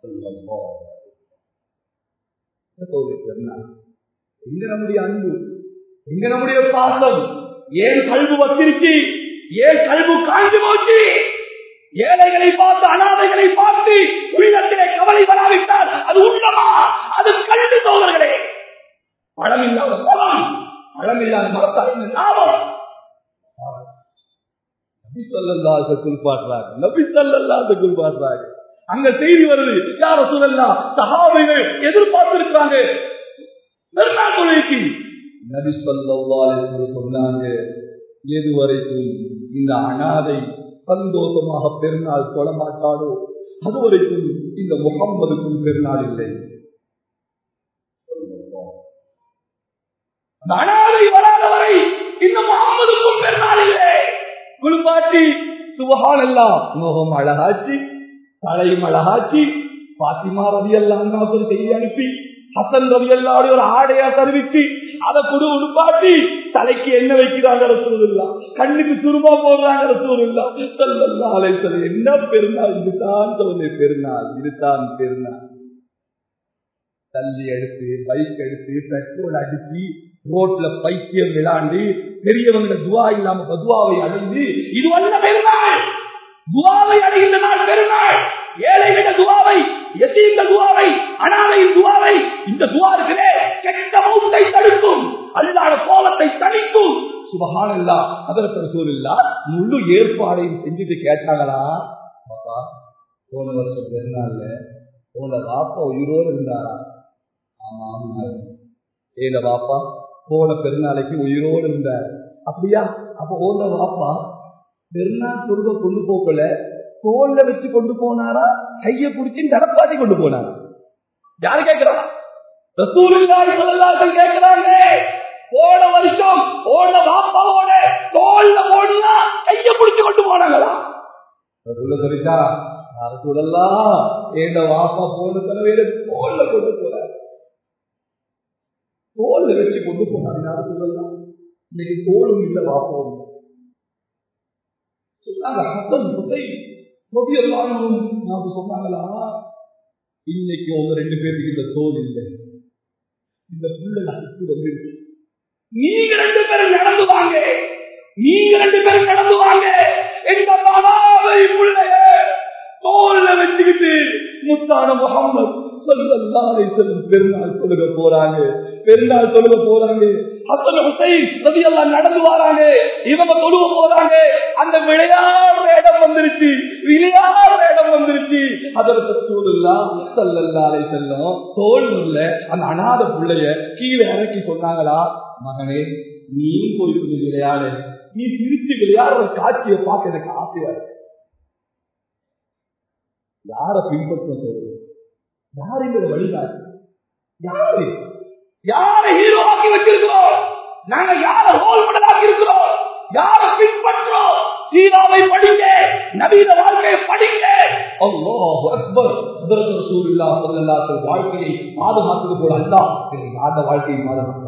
எங்க நம்முடைய அன்பு எங்க நம்முடைய பாசம் ஏன் கல்வி வச்சிருச்சு ஏன் கல்வி காய்ந்து போச்சு ஏழைகளை பார்த்து அனாதைகளை பார்த்து உள்ளத்திலே கவலை வராவிட்டால் அது உள்ளமா அது கல்வி சோதர்களே பழம் இல்லாத பழம் பழம் இல்லாத மரத்தால் லாபம் நபி சொல்லல்லாத குளிப்பாட்டுறாங்க நபி சொல்லல்லாத குளிப்பாட்டுறாங்க அங்க செய்தி வருது யார சொல்லலாம் சகாவைகள் எதிர்பார்த்திருக்காங்க பெருநாள் தொழிலுக்கு நபி சொல்லா சொன்னாங்க எதுவரைக்கும் இந்த அனாதை சந்தோஷமாக பெருநாள் தொழ மாட்டாளோ அதுவரைக்கும் இந்த முகம்மதுக்கும் பெருநாள் இல்லை அனாதை வராதவரை இந்த முகம்மதுக்கும் பெருநாள் இல்லை குளிப்பாட்டி சுபகான் எல்லாம் முகம் அழகாச்சு தலையும் அழகாச்சு பாத்திமா ரவி எல்லாம் செய்தி அனுப்பி ஹசன் ரவி எல்லாரும் ஒரு ஆடையா தருவிச்சு அதை குடு உடுப்பாட்டி தலைக்கு என்ன வைக்கிறாங்க ரசூலுல்லா கண்ணுக்கு துருமா போடுறாங்க ரசூலுல்லா சல்லல்லா அலைஹி என்ன பெருநாள் இதுதான் தோழி பெருநாள் இதுதான் பெருநாள் தள்ளி எடுத்து பைக் எடுத்து பெட்ரோல் அடிச்சு ரோட்ல பைத்தியம் விளாண்டு பெரியவங்க துவா இல்லாம பதுவாவை அடைந்து இது வல்ல பெருநாள் துவாவை அடைகின்ற நாள் பெருநாள் ஏழைகள துவாவை எத்தீங்கள் துவாவை அனாதையின் துவாவை இந்த துவா இருக்கிறே கெட்ட மௌத்தை தடுக்கும் அல்லாத கோலத்தை தணிக்கும் சுபகான் இல்லா அதற்கு சூழ் இல்லா முழு ஏற்பாடையும் செஞ்சுட்டு கேட்டாங்களா பாப்பா போன வருஷம் பெருநாள்ல உங்களோட பாப்பா உயிரோடு இருந்தாரா ஆமா ஆமா ஏல பாப்பா போன பெருநாளைக்கு உயிரோடு இருந்தார் அப்படியா அப்ப ஓன பாப்பா பெருநாள் பொருளை கொண்டு போக்கல தோல்ல வச்சு கொண்டு போனாரா கைய பிடிச்சி நடப்பாட்டி கொண்டு போனாரா யாரு கேட்கிறா ரசூலுல்லாஹி ஸல்லல்லாஹு அலைஹி கேட்கிறாங்க போன வருஷம் போன பாப்பாவோட தோல்ல போடுனா கைய பிடிச்சு கொண்டு போனாங்களா ரசூல சொல்லிட்டாரா ரசூலல்லாஹ் ஏண்ட வாப்பா போன தலைமையில தோல்ல கொண்டு போறாரு தோல்ல வச்சு கொண்டு போனாரு யாரும் சொல்லலாம் இன்னைக்கு தோலும் இல்ல வாப்போம் சொன்னாங்க ஹசன் ஹுசைன் நபி எல்லாரும் நமக்கு சொன்னாங்களா இன்னைக்கு உங்க ரெண்டு பேருக்கு இந்த தோல் இல்லை இந்த புள்ள நசுக்கு வந்துருச்சு நீங்க ரெண்டு பேரும் நடந்து வாங்க நீங்க ரெண்டு பேரும் நடந்து வாங்க எங்க தானாவை புள்ளைய தோல்ல வச்சுக்கிட்டு முத்தான முகமது சொல்லல்லாரை செல்லும் பெருநாள் தொழுக போறாங்க பெருநாள் தொழுக போறாங்க ஹசன் ஹுசைன் ரவி எல்லாம் நடந்து வராங்க இவங்க தொழுக போறாங்க அந்த விளையாடுற இடம் வந்துருச்சு விளையாடுற இடம் வந்துருச்சு அதற்கு சூழல்லா சல்லல்லாரை செல்லும் தோல் உள்ள அந்த அநாத பிள்ளைய கீழே இறக்கி சொன்னாங்களா மகனே நீ போய் கொஞ்சம் விளையாடு நீ சிரிச்சு விளையாடுற காட்சியை பார்க்க எனக்கு ஆசையா இருக்கு யார பின்பற்ற சொல்றது யார் இந்த வழிகாட்டு யாரு யாரை ஹீரோ ஆக்கி வச்சிருக்கிறோம் நாங்க யார ரோல் மாடலா உருவாக்கி இருக்கிறோம் யார பின்பற்றோம் சீராவை படிங்க நவீன வாழ்க்கையை படிங்க அல்லாஹ் அக்பர் ஹஜ்ரத் ரசூலுல்லாஹ் ஸல்லல்லாஹு அலைஹி வஸல்லம் வாழ்க்கையை பாதுகாத்தது போல அல்லாஹ் யாத வாழ்க்கையை பாதுகாக்கிறார்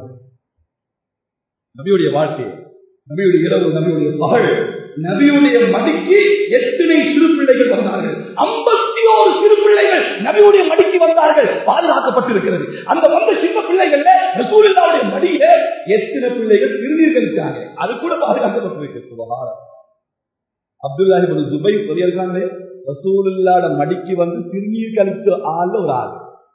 நபியுடைய வாழ்க்கை நபியுடைய இரவு நபியுடைய பகல் நபியுடைய மடிக்கு எத்தனை சிறு பிள்ளைகள் வந்தார்கள் ஐம்பத்தி ஓரு சிறு பிள்ளைகள் நபியுடைய மடிக்கு வந்தார்கள் பாதுகாக்கப்பட்டிருக்கிறது அந்த வந்த சின்ன பிள்ளைகள்ல ரசூலுல்லாவுடைய மடியில எத்தனை பிள்ளைகள் திருநீர்கள் இருக்காங்க அது கூட பாதுகாக்கப்பட்டிருக்கு சுபஹான் அப்துல்லா இப்னு ஜுபை சொல்லியிருக்காங்க ரசூலுல்லாட மடிக்கு வந்து திருநீர் கழிச்ச ஆள் ஒரு ஆள்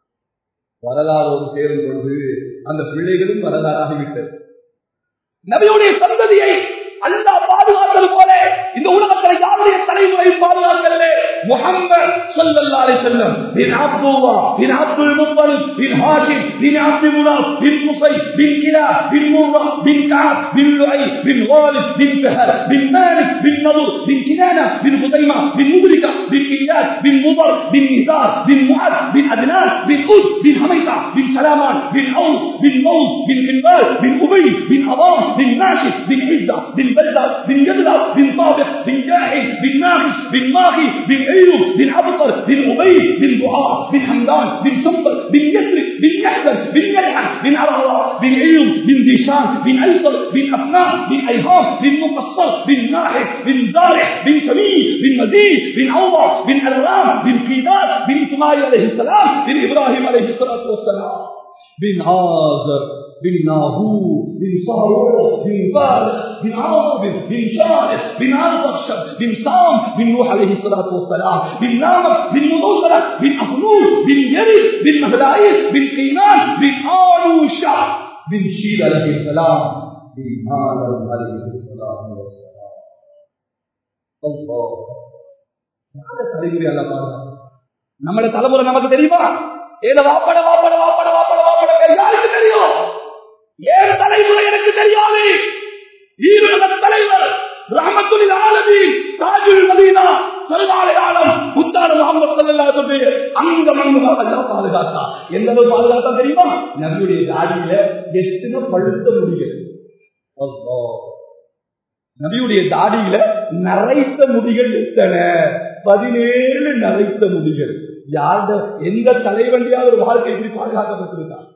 வரலாறு சேரும் பொழுது அந்த பிள்ளைகளும் வரலாறாகிவிட்டது நபியுடைய சந்ததியை அல்லா பாதுகாத்தது போல இந்த உலகத்தில் யாருடைய தலைமுறை பாதுகாக்கல முகமது ஸல்லல்லாஹு அலைஹி வஸல்லம் பின் அப்துல்லா பின் அப்துல் முத்தலிப் பின் ஹாஷிம் பின் அப்து முனாப் பின் குசை பின் கிலா பின் மூரா பின் கஅப் பின் லுஐ பின் காலிப் பின் ஃபஹர் பின் மாலிக் பின் நதுர் பின் கினானா பின் ஹுதைமா பின் முத்ரிகா பின் இயாஸ் பின் முதர் பின் நிசார் பின் முஅத் பின் அத்னான் பின் உத் பின் ஹமைதா பின் சலாமான் பின் அவுஸ் பின் மவுஸ் பின் கின்பால் பின் உபை பின் அவாம் பின் நாஷித் பின் இஸ்ஸா பின் بلدة بن جدلة بن طابق بن جاحد بن ناقص بن ماغي بن ايوب بن عبقر بن ابي بن دعاء بن حمدان بن سنبل بن يسري بن يحزن بن يلحن بن عرضاء بن ايوب بن ديشان بن ايسر بن افنان بن ايهام بن مقصر بن ناحد بن زارع بن سمين بن مزيد بن عوضة بن الرام بن قيداد بن اسماعيل عليه السلام بن ابراهيم عليه الصلاة والسلام بن عازر بن ناهور بن صهر بن فارس بن عاصم بن شارف بن عرضشب بن سام بن نوح عليه الصلاة والسلام بن نامر بن مدوشرة بن أخنوش بن يرد بن مهدائيس بن قينان بن آنوشا بن شيل عليه السلام بن آدم عليه الصلاة والسلام الله தலைமுறை அல்ல பாருங்க நம்மளோட தலைமுறை நமக்கு தெரியுமா ஏதோ வாப்பட வாப்பட வாப்பட வாப்பட வாப்பட பேர் யாருக்கு தெரியும் ஏழு தலைமுறை எனக்கு தெரியாது ஈருலக தலைவர் ரஹமத்துல் ஆலமி தாஜுல் மதீனா சர்வாலை ஆலம் முத்தான முகமது ஸல்லல்லாஹு அலைஹி அங்க மங்கமாக அல்லாஹ் பாதுகாத்தா எந்த அளவு பாதுகாத்தா தெரியுமா நபியுடைய தாடியில எத்தனை பழுத்த முடிகள் அல்லாஹ் நபியுடைய தாடியில நரைத்த முடிகள் எத்தனை பதினேழு நரைத்த முடிகள் யார்த எந்த தலைவண்டியாவது ஒரு வாழ்க்கை எப்படி பாதுகாக்கப்பட்டிருக்கான்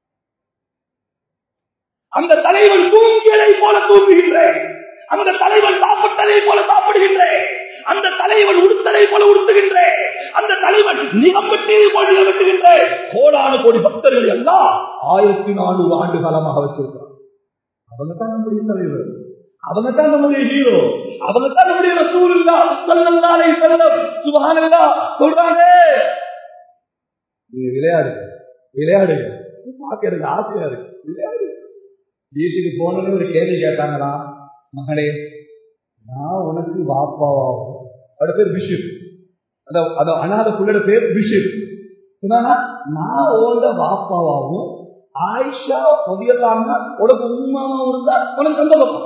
அந்த தலைவன் தூங்கியதை போல தூங்குகின்றேன் அந்த தலைவன் சாப்பிட்டதை போல சாப்பிடுகின்றேன் அந்த தலைவன் உடுத்ததை போல உடுத்துகின்றேன் அந்த தலைவன் நிகம்பட்டதை போல நிகழ்த்துகின்றேன் கோடான கோடி பக்தர்கள் எல்லாம் ஆயிரத்தி நானூறு ஆண்டு காலமாக வச்சிருக்கிறான் அவங்க தான் நம்முடைய தலைவர் அவங்க தான் நம்முடைய ஹீரோ அவங்க தான் நம்முடைய ரசூலுல்லா ஸல்லல்லாஹு அலைஹி வஸல்லம் சுப்ஹானல்லாஹ் சொல்றாங்க நீங்க விளையாடு விளையாடு பாக்குறதுக்கு ஆசையா இருக்கு விளையாடு வீட்டுக்கு போனோன்னு ஒரு கேள்வி கேட்டாங்களா மகளே நான் உனக்கு வாப்பாவாகும் அவட பேர் பிஷப் அந்த அந்த அனாத புள்ளோட பேர் பிஷப் சொன்னாங்க நான் உங்களோட வாப்பாவாகும் ஆயிஷா பொதியலாம்னா உனக்கு உண்மாவும் இருந்தா உனக்கு சந்தோஷம்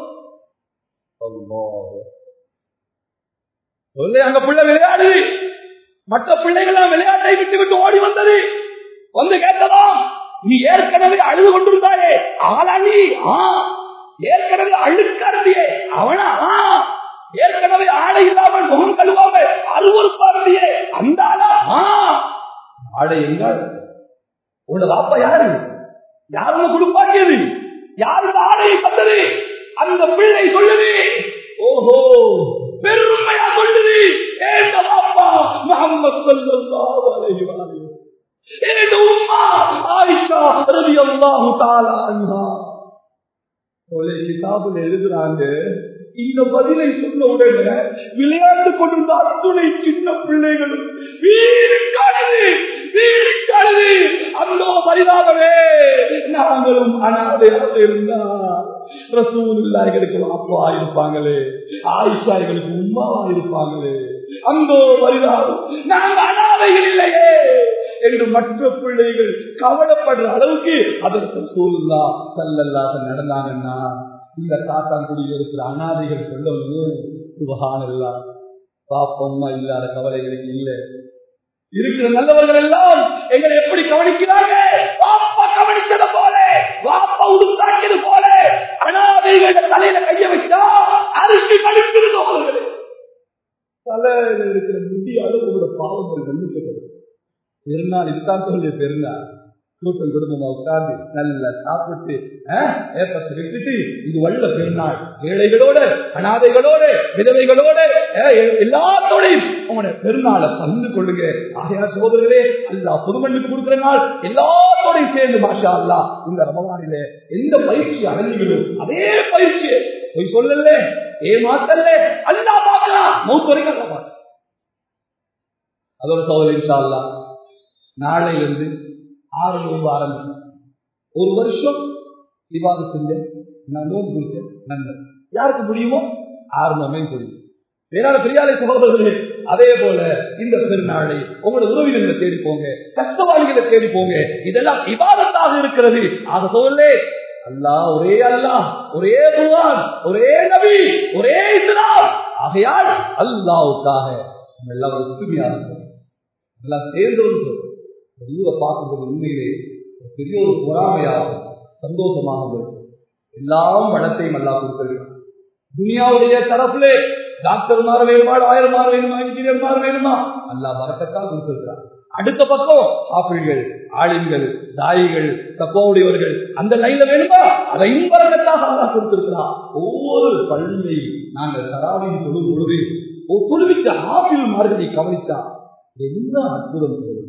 சொல்லி அங்க பிள்ளை விளையாடு மற்ற பிள்ளைகள் விளையாட்டை விட்டு விட்டு ஓடி வந்தது வந்து கேட்டதாம் நீ ஏற்கனவே அழுது கொண்டிருந்தாயே ஆளாளி ஆ ஏற்கனவே அழுக்காரதியே அவனா ஆ ஏற்கனவே ஆடை இல்லாமல் முகம் கழுவாம அருவறுப்பாரதியே அந்த ஆளா ஆ ஆடை எங்க உள்ள வாப்பா யாரு யாருன்னு குடுப்பாக்கியது யாருக்கு ஆடையை தந்தது அந்த பிள்ளை சொல்லுது ஓஹோ பெருமையா சொல்லுது ஏண்ட பாப்பா முகமது ஸல்லல்லாஹு அலைஹி வஸல்லம் ஏண்ட உம்மா ஆயிஷா ரலியல்லாஹு தஆலா அன்ஹா ஒரு கிதாபுல எழுதுறாங்க இந்த பதிலை சொன்ன உடனே விளையாண்டு கொண்டிருந்த அத்துணை சின்ன பிள்ளைகளும் வீடுக்கானது வீடுக்கானது அந்த பரிதாபமே நாங்களும் அனாதையாக இருந்தா ரசூலுல்லாஹிகளுக்கு அப்பா இருப்பாங்களே ஆயிஷாய்களுக்கு உமாவா இருப்பாங்களே அந்த பரிதாபம் நாங்க அனாதைகள் இல்லையே என்று மற்ற பிள்ளைகள் கவலைப்படுற அளவுக்கு அதற்கு சூழ்நிலா சல்லல்லாக நடந்தாங்கன்னா இந்த காத்தாங்குடியில் இருக்கிற அனாதைகள் சொல்லவும் சுபகான் இல்லா பாப்பம்மா இல்லாத கவலைகளுக்கு இல்லை இருக்கிற நல்லவர்கள் எல்லாம் எங்களை எப்படி கவனிக்கிறாங்க வாப்பா கவனிச்சது போல வாப்பா உடுத்தாக்கியது போல அனாதைகள தலையில கைய வச்சா அரிசி கழிக்கிறது அவர்களே தலையில இருக்கிற முடியாத உங்களோட பாவங்கள் மன்னிக்கப்படும் பெருநாள் இதுதான் சொல்லிய பெருநாள் கூட்டம் குடும்பமா உட்கார்ந்து நல்லா சாப்பிட்டு ஆஹ், ஏப்பத்தை விட்டுட்டு இது வல்ல பெருநாள் ஏழைகளோட அனாதைகளோட விதவைகளோட ஆஹ், எ- எல்லாத்தோடையும் உங்களுடைய பெருநாளை பகிர்ந்து கொள்ளுங்க ஆகையார் சோதரர்களே அல்லா புதுமண்ணுக்கு கொடுக்கிற நாள் எல்லாத்தோடையும் சேர்ந்து மாஷா அல்லா இந்த ரமவானிலே எந்த பயிற்சி அடைஞ்சிகளோ அதே பயிற்சி போய் சொல்லல ஏமாத்தல்ல அல்லா பார்க்கலாம் மூத்து வரைக்கும் அல்லா பார்க்கலாம். அதோட சோதனை இன்ஷா அல்லா நாளையிலிருந்து ஆறு நோன்பு ஆரம்பிக்கும் ஒரு வருஷம் விவாதம் செஞ்சேன் நான் நோன்பு குடிச்சேன் நன்மை யாருக்கு முடியுமோ ஆறு நோம்பையும் புரியும் வேறான பெரியாலை சகோதரர்களே அதே போல இந்த பெருநாளை உங்களோட உறவினர்களை தேடி போங்க கஷ்டவாளிகளை தேடி போங்க இதெல்லாம் விவாதத்தாக இருக்கிறது ஆக சொல்லலே அல்லாஹ் ஒரே அல்லாஹ் ஒரே குர்ஆன் ஒரே நபி ஒரே இஸ்லாம் ஆகையால் அல்லாஹ்வுக்காக நம்ம எல்லாம் ஒற்றுமையாக இருக்கணும். எல்லாம் சேர்ந்து ஒரு சொல்றோம். இந்த ஊரை பார்க்கும்போது உண்மையிலே ஒரு பெரிய ஒரு பொறாமையாகும் சந்தோஷமாகவும் இருக்கும் எல்லாம் வளத்தையும் அல்லா கொடுத்திருக்கிறான் துனியாவுடைய தரப்புல டாக்டர் மாற வேணுமா ஆயிரம் மாற வேணுமா இன்ஜினியர் மாற வேணுமா அல்லா வரக்கத்தான் கொடுத்திருக்கிறான் அடுத்த பக்கம் ஆப்பிள்கள் ஆளின்கள் தாயிகள் தப்போடையவர்கள் அந்த லைன்ல வேணுமா அதையும் வரக்கத்தாக அல்லா கொடுத்திருக்கிறான் ஒவ்வொரு பள்ளியையும் நாங்கள் தராவின் தொழு பொழுது ஒரு தொழுவித்த ஆப்பிள் மார்களை கவனிச்சா என்ன அற்புதம் சொல்லுது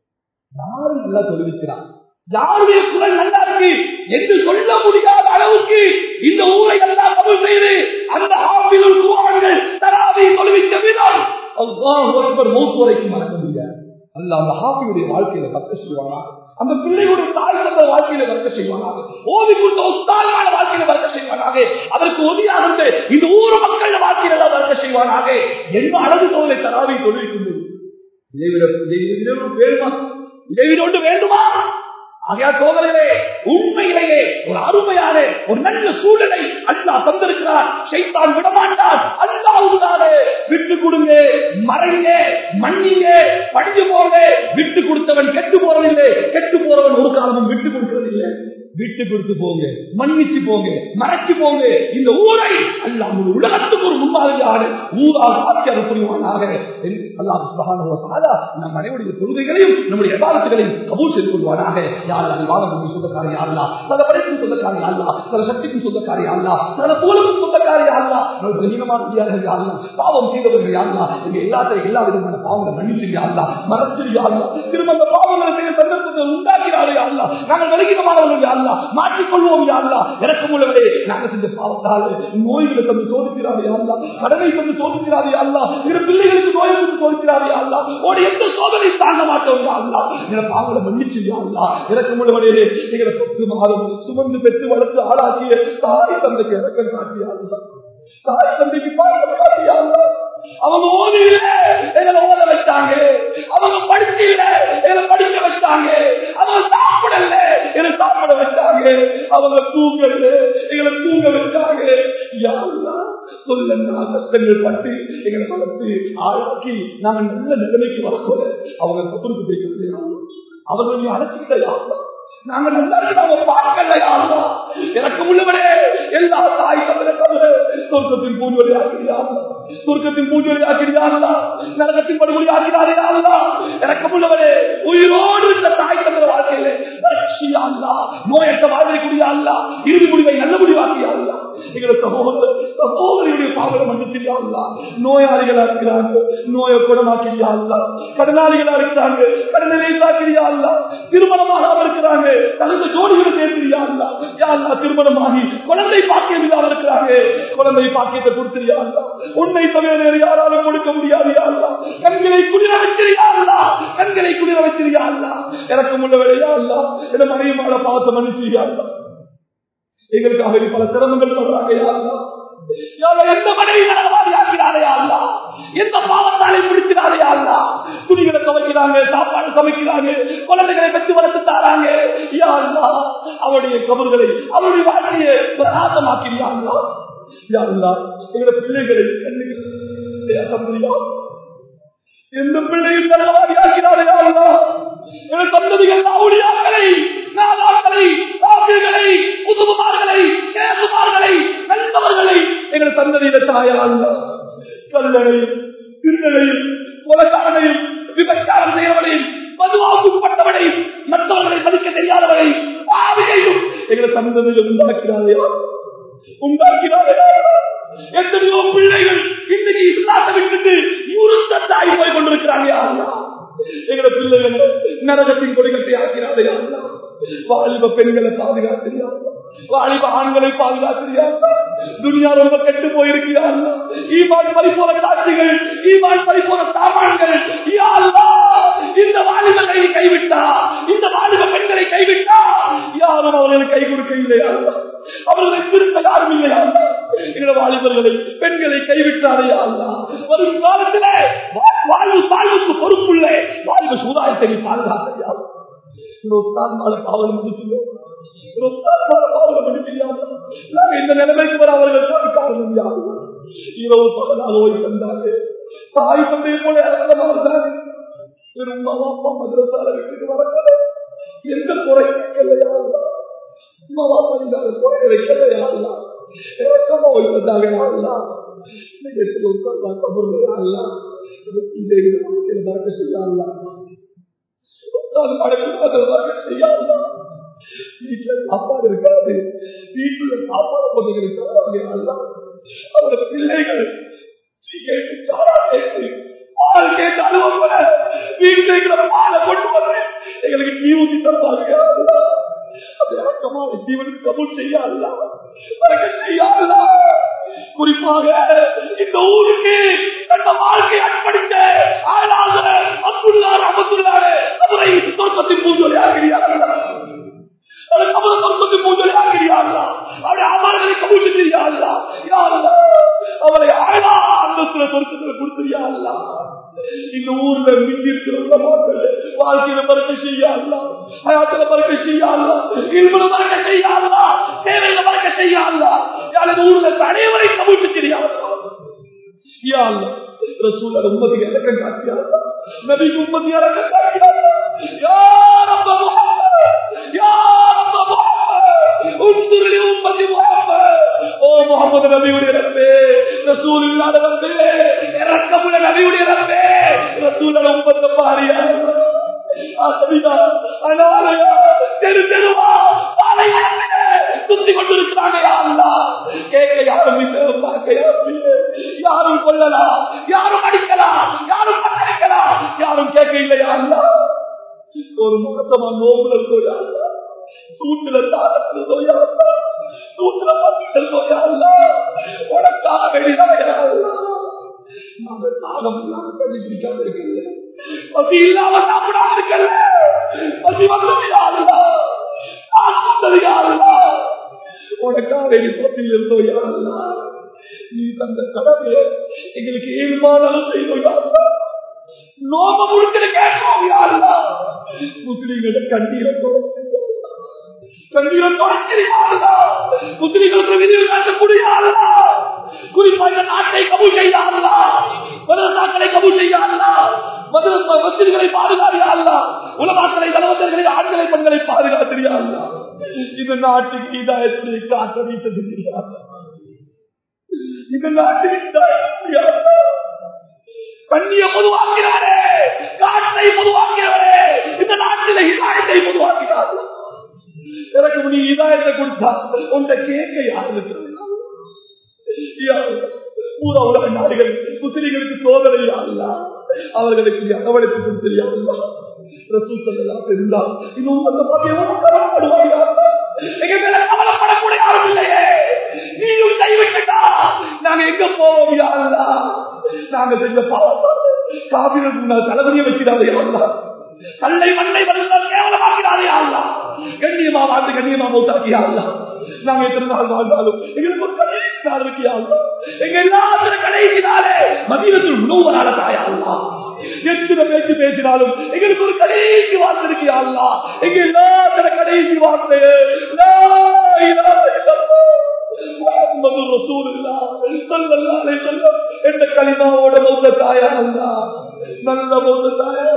யாரு நல்லா தொழுவிக்கிறான் யாருடைய குரல் நல்லா இருக்கு என்று சொல்ல முடியாத அளவுக்கு இந்த ஊரை எல்லாம் கபல் செய்து அந்த ஆப்பிள் குவான்கள் தராவை தொழுவித்த விதம் அல்லாஹ் அக்பர் மௌத் வரைக்கும் மறக்க முடியாது அல்ல அந்த ஹாஃபியுடைய வாழ்க்கையில பக்க செய்வானா அந்த பிள்ளைகளுடைய தாய் தந்த வாழ்க்கையில வர்க்க செய்வானாக ஓதி கொடுத்த உஸ்தாதான வாழ்க்கையில வர்க்க செய்வானாக அதற்கு உதவியாக இருந்து இந்த ஊர் மக்கள் வாழ்க்கையில தான் வர்க்க செய்வானாக என்ன அழகு தோலை தராவை தொழில் இதைவிட இதைவிட வேணுமா இதைவிட ஒன்று வேண்டுமா ஆகையா சோதரே உண்மையிலேயே ஒரு அருமையான ஒரு நல்ல சூழலை அல்லாஹ் தந்திருக்கிறார் செய்தான் விடமாட்டார் அல்லாவுக்காக விட்டு கொடுங்க மறைங்க மன்னிங்க படிச்சு போங்க விட்டு கொடுத்தவன் கெட்டு போறதில்லை கெட்டு போறவன் ஒரு காலமும் விட்டு கொடுக்கறதில்லை விட்டு கொடுத்து போங்க மன்னிச்சு போங்க மறைச்சு போங்க இந்த ஊரை அல்லாஹ் உலகத்துக்கு ஒரு முன்மாதிரியான ஊரால் ஆட்சி அனுப்புவானாக அல்லாஹ் சுப்ஹானஹு வ தஆலா நம் அனைவருடைய தொழுகைகளையும் நம்முடைய இபாதத்துகளையும் கபூல் செய்து கொள்வானாக யார் அல்லாஹ் சொந்தக்காரி அல்லாஹ் பல படைக்கும் சொந்தக்காரி அல்லாஹ் பல சக்திக்கும் சொந்தக்காரி அல்லாஹ் பல போலுக்கும் சொந்தக்காரி அல்லாஹ் நம்ம கண்ணியமான முடியாதவர்கள் அல்லாஹ் பாவம் செய்தவர்கள் அல்லாஹ் எங்க எல்லாத்தையும் எல்லா விதமான பாவங்களை மன்னிச்சு அல்லாஹ் மறந்து அல்லாஹ் திரும்ப அந்த பாவங்களை செய்ய சந்தர்ப்பத்தை உண்டாக்கிறாரே அல்லாஹ் நாங்கள் வருகிறமானவர்கள் அல்லாஹ் மாற்றிக்கொள்வோம் அல்லாஹ் இறக்கம் உள்ளவரே நாங்கள் செஞ்ச பாவத்தால் நோய்களை தந்து சோதிக்கிறாரே அல்லாஹ் கடனை தந்து சோதிக்கிறாரே அல்லாஹ் எங்க பிள்ளைகளுக்கு நோய் வந்து சோதிக்கிறாரே அல்லாஹ் ஓட எந்த சோதனை தாங்க மாட்டோம் அல்லாஹ் எங்க பாவங்களை மன்னிச்சு அல்லாஹ் இறக்கம் உள்ளவரே எங்களை பத்து மாதம் சுமந்து பெற்று வளர்த்து ஆளாக்கிய தாய் தந்தைக்கு இறக்கம் காட்டிய அல்லாஹ் தாய் தந்தைக்கு பாடம் காட்டிய அல்லாஹ் அவங்க ஓதி இல்ல எங்களை ஓத வச்சாங்க அவங்க படிச்சு இல்ல எங்களை படிக்க வச்சாங்க அவங்க சாப்பிடல எங்களை சாப்பிட வச்சாங்க அவங்க தூங்கல எங்களை தூங்க வச்சாங்க யாருதான் சொல்லுங்க கஷ்டங்கள் பட்டு எங்களை வளர்த்து ஆளாக்கி நாங்க நல்ல நிலைமைக்கு வரக்கூட அவங்க கப்பலுக்கு போய்க்கிறது அவர்கள் அழைச்சிக்கிட்ட யாருதான் நாங்க நல்லா நாங்க பார்க்கல யாருதா எனக்கு உள்ளவரே எல்லா தாய் தவிர தவிர சொர்க்கத்தின் பூஜை ஆக்கிறியாங்களா சொர்க்கத்தின் பூஜை ஆக்கிறியாங்களா நரகத்தின் படுகொலை ஆக்கிறாரா எனக்கு உள்ளவரே உயிரோடு இந்த தாய் தவிர வாழ்க்கையில ரட்சியாங்களா நோயற்ற வாழ்க்கைக்குரியாங்களா இறுதி முடிவை நல்ல முடிவாக்கியாங்களா எங்களை சகோதர சகோதரியுடைய பாவனை மன்னிச்சிருக்காங்களா நோயாளிகளா இருக்கிறாங்க நோயை குணமாக்கிறியாங்களா கடனாளிகளா இருக்கிறாங்க கடனிலை தாக்கிறியாங்களா திருமணமாக இருக்கிறாங்க தகுந்த ஜோடிகளை சேர்த்திரியாங்களா யாருலா திருமணமாகி குழந்தை பாக்கியம் இல்லாம இருக்கிறாங்க குழந்தை பாக்கியத்தை கொடுத்திரியாங்களா உன்னை தவிர வேறு யாராலும் கொடுக்க முடியாது யாருலா கண்களை குளிர வச்சிருக்காங்களா கண்களை குளிர வச்சிருக்காங்களா எனக்கு முன்ன வேலையா என்ன மனைவிமால பார்த்து மன்னிச்சிருக்காங்களா எங்களுக்காக பல சிரமங்கள் சொல்றாங்க யாருலா எந்த மனைவி நலவாதி ஆக்கிறாரே அல்லா எந்த பாவத்தாலே பிடிக்கிறாரே அல்லா துணிகளை துவைக்கிறாங்க சாப்பாடு சமைக்கிறாங்க குழந்தைகளை பெற்று வளர்த்து தாராங்க யா அல்லா அவருடைய கபர்களை அவருடைய வாழ்க்கையை பிரகாசமாக்கிறியாங்களா யா அல்லா எங்களுடைய பிள்ளைகளை கண்ணுகள் எந்த பிள்ளையும் நலவாதியாக்கிறாரே அல்லா என் சந்ததிகள் நாவுடியாக்களை நாதாக்களை காப்பீர்களை புதுமார்களை சேசுமார்களை நல்லவர்களை எங்கள் சந்ததியில தாயா அல்லா கல்லனையும் திருநனையும் கொலக்காரனையும் விபச்சாரம் செய்யவனையும் மதுவாக்குப்பட்டவனையும் மற்றவர்களை மதிக்க தெரியாதவனை ஆவியையும் எங்களை சந்ததியில் உண்டாக்கிறாரே உண்டாக்கிறாரே எத்தனையோ பிள்ளைகள் இன்னைக்கு இஸ்லாத்தை விட்டுட்டு யூருத்தாய் போய் கொண்டிருக்கிறாங்க யாருன்னா எங்களை பிள்ளைகள் நரகத்தின் கொடிகத்தை ஆக்கிறாரே யாருன்னா வாலிப பெண்களை பாதுகாத்திரியா வாலிப ஆண்களை பாதுகாத்திரியா துனியா ரொம்ப கெட்டு போயிருக்கிறார் ஈமான் பரிபோன காட்சிகள் ஈமான் பரிபோன சாமான்கள் யா அல்லாஹ், இந்த வாலிபர்களை கைவிட்டா இந்த வாலிப பெண்களை கைவிட்டா யாரும் அவர்களுக்கு கை கொடுக்க இல்லையா அவர்களை திருத்த யாரும் இல்லையா எங்களை வாலிபர்களை பெண்களை கைவிட்டாரையா வரும் காலத்திலே வா- வாழ்வு வாழ்வுக்கு பொறுப்புள்ள வாழ்வு சூதாயத்தை நீ பாதுகாத்தையா பாவம் முடிச்சியோ இந்த நிலைமைக்கு வர அவர்கள் தான் காரணம் யாரு இரவு பகலால் ஓய்வு தந்தாரு தாய் தந்தையை போல இறந்தமா இருந்தாரு வெறும் அம்மா அப்பா மதுரசால வீட்டுக்கு வரக்கூட எந்த குறை கேட்கலையா அம்மா அப்பா இந்த குறைகளை கேட்கலையா இறக்கமா ஓய்வு தந்தாங்க யாருலாம் கபூர்ல யாருலாம் இதே வாழ்க்கையில மறக்க செய்யலாம் வீட்டுல சாப்பாடு இருக்காது வீட்டுல சாப்பாடு போட்டு இருக்காது அவரோட பிள்ளைகள் டீ கேட்டு சாரா கேட்டு பால் கேட்டு அலுவல் போல வீட்டுல இருக்கிற பாலை கொண்டு வந்து எங்களுக்கு டீ ஊத்தி தருவாங்க அது இறக்கமான ஜீவனுக்கு கபூல் செய்யாதா மறக்க செய்யாதா குறிப்பாக இந்த ஊருக்கு தந்த வாழ்க்கை அர்ப்பணித்த ஆளாக அப்துல்லார் அபத்துள்ளாரு அவரை தோற்றத்தின் பூஜை ஆகிறார்கள் கபல தோற்றத்தின் பூஜை ஆகிறார்களா அவருடைய அமர்களை கபூல் செய்யாதா யாரா அவரை ஆளா அந்தத்துல பொருத்தத்துல கொடுத்துறியாங்களா இந்த ஊர்ல மிஞ்சி இருக்கிற மக்கள் வாழ்க்கையில பறக்க செய்யாங்களா ஹயாத்துல பறக்க செய்யாங்களா இருமல பறக்க செய்யாங்களா தேவையில பறக்க செய்யாங்களா யார் இந்த ஊர்ல அனைவரை கபூல் செய்யாங்களா யா அல்லாஹ் ரசூல் உம்மதி இறக்கம் காட்டியாங்களா நபி உம்மதி இறக்கம் காட்டியாங்களா யா ரப்ப முஹம்மத் யா ரப்ப முஹம்மத் உன்சுர் லி உம்மதி முஹம்மத் ஓ முஹம்மது நபியுடைய ரப்பே ரசூல் இல்லாத ரப்பே இறக்கமுள்ள நபியுடைய ரப்பே ரசூல் உம்மத்தை பாரியா அனாலயா தெரு தெருவா பாலை சுத்தி கொண்டிருக்கிறாங்க யாருலா கேட்க யாரும் இல்லை பார்க்க யாரும் இல்லை யாரும் கொள்ளலாம் யாரும் அடிக்கலாம் யாரும் பட்டடிக்கலாம் யாரும் கேட்க இல்லை யாருலா ஒரு மாசமா நோம்புல இருக்கோ சூட்டுல தாரத்திருந்தோ யாருலா சூட்டுல பத்திருந்தோ யாருலா உனக்காக வெளிதான் யாருலா நாங்க தாகம் இல்லாம கல்வி பிடிக்காம இருக்கல பசி இல்லாம சாப்பிடாம இருக்கல பசி வந்தது யாருலா நான் வந்தது யாருலா உனக்காக நீ பசியில் இருந்தோ யாருலா நீ தந்த கடமையை எங்களுக்கு ஏழுமானாலும் செய்தோம் யாருலா நோம முடிச்சுட்டு கேட்போம் யாருலா முஸ்லீம்கள கண்ணீரை கண்ணீரை தொடச்சிருக்காருடா முஸ்லீம்களுக்கு விரிவு காட்டக்கூடிய ஆளுடா குறிப்பா இந்த நாட்டை கபூல் செய்யாருடா மதரசாக்களை கபூல் செய்யாருடா மதரசா மசிதிகளை பாதுகாரியாருடா உலமாக்களை கலவந்தர்களை ஆண்களை பெண்களை பாதுகாத்திரியாருடா இந்த நாட்டுக்கு இதாயத்தை காட்ட வீட்டது இந்த நாட்டுக்கு இதாயத்தை கண்ணிய பொதுவாக்கிறாரே காட்டை பொதுவாக்கிறவரே இந்த நாட்டில இதாயத்தை பொதுவாக்கிறார்கள் எனக்கு நீ இதாயத்தை கொடுத்தா உண்ட கேட்க யாருக்கு பூரா உலக நாடுகள் முஸ்லிம்களுக்கு சோதனை அல்ல அவர்களுக்கு நீ அரவணைப்பு கொடுத்தியா கவலைப்படக்கூடிய யாரும் இல்லையே நீயும் கைவிட்டுட்டா நாங்க எங்க போவோம் யாருலா நாங்க செஞ்ச பாவம் காவிரி தளபதியை வைக்கிறாரே அல்லா கல்லை மண்ணை வந்தால் கேவலமாக்கிறாரே அல்லா கண்ணியமா வாழ்ந்து கண்ணியமா மௌத்தாக்கியா அல்லா நாங்க எத்தனை நாள் வாழ்ந்தாலும் எங்களுக்கு ஒரு கடைசி நாள் இருக்கியா அல்லா எங்க எல்லாத்தின கடைசி நாளே மதியத்தில் உணவுவரால தாயா அல்லா எத்தனை பேச்சு பேசினாலும் எங்களுக்கு ஒரு கடைசி வார்த்தை இருக்கியா அல்லா எங்க எல்லாத்தின கடைசி வார்த்தை லா இலாஹ இல்லல்லாஹ் முஹம்மது ரசூலுல்லாஹ் ஸல்லல்லாஹு அலைஹி வஸல்லம் என்ற கலிமாவோட மௌத்த தாயா அல்லா நல்ல மௌத்த தாயா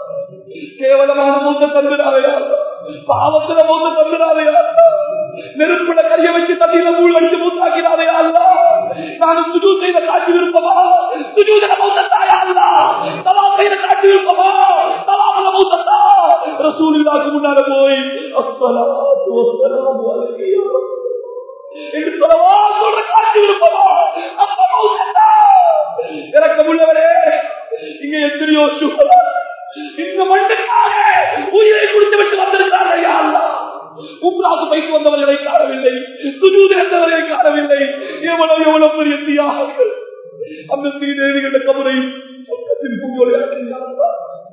கேவலமான மௌத்த தந்துடாதையா பாவத்துல மௌத்த தந்துடாதையா நெருப்புல கரிய வச்சு தண்ணியில மூள் அடிச்சு மூத்தாக்கிறாதையா அல்லா நான் சுஜூ செய்த காட்சி விருப்பமா சுஜூதன மௌத்த தாயா அல்லா தவா செய்த காட்சி விருப்பமா தவாமல மௌத்தா ரசூலுல்லாஹ்க்கு முன்னால போய் அஸ்ஸலாத்து வஸ்ஸலாமு அலைஹி யா ரசூல் என்று சொல்லவா சொல்ற காட்சி விருப்பமா அப்ப மௌத்தா இறக்கமுள்ளவரே இங்க எத்தனையோ சுகலா இந்த மண்ணுக்காக உயிரை குடித்து விட்டு வந்திருக்கிறார்கள் யா அல்லாஹ் உம்ராக்கு வைத்து வந்தவர்களை காணவில்லை சுஜூது என்றவர்களை காணவில்லை எவ்வளவு எவ்வளவு பெரிய தியாகங்கள் அந்த ஸ்ரீதேவிகள கபரை சொர்க்கத்தின் பூங்கோலையாக்கியா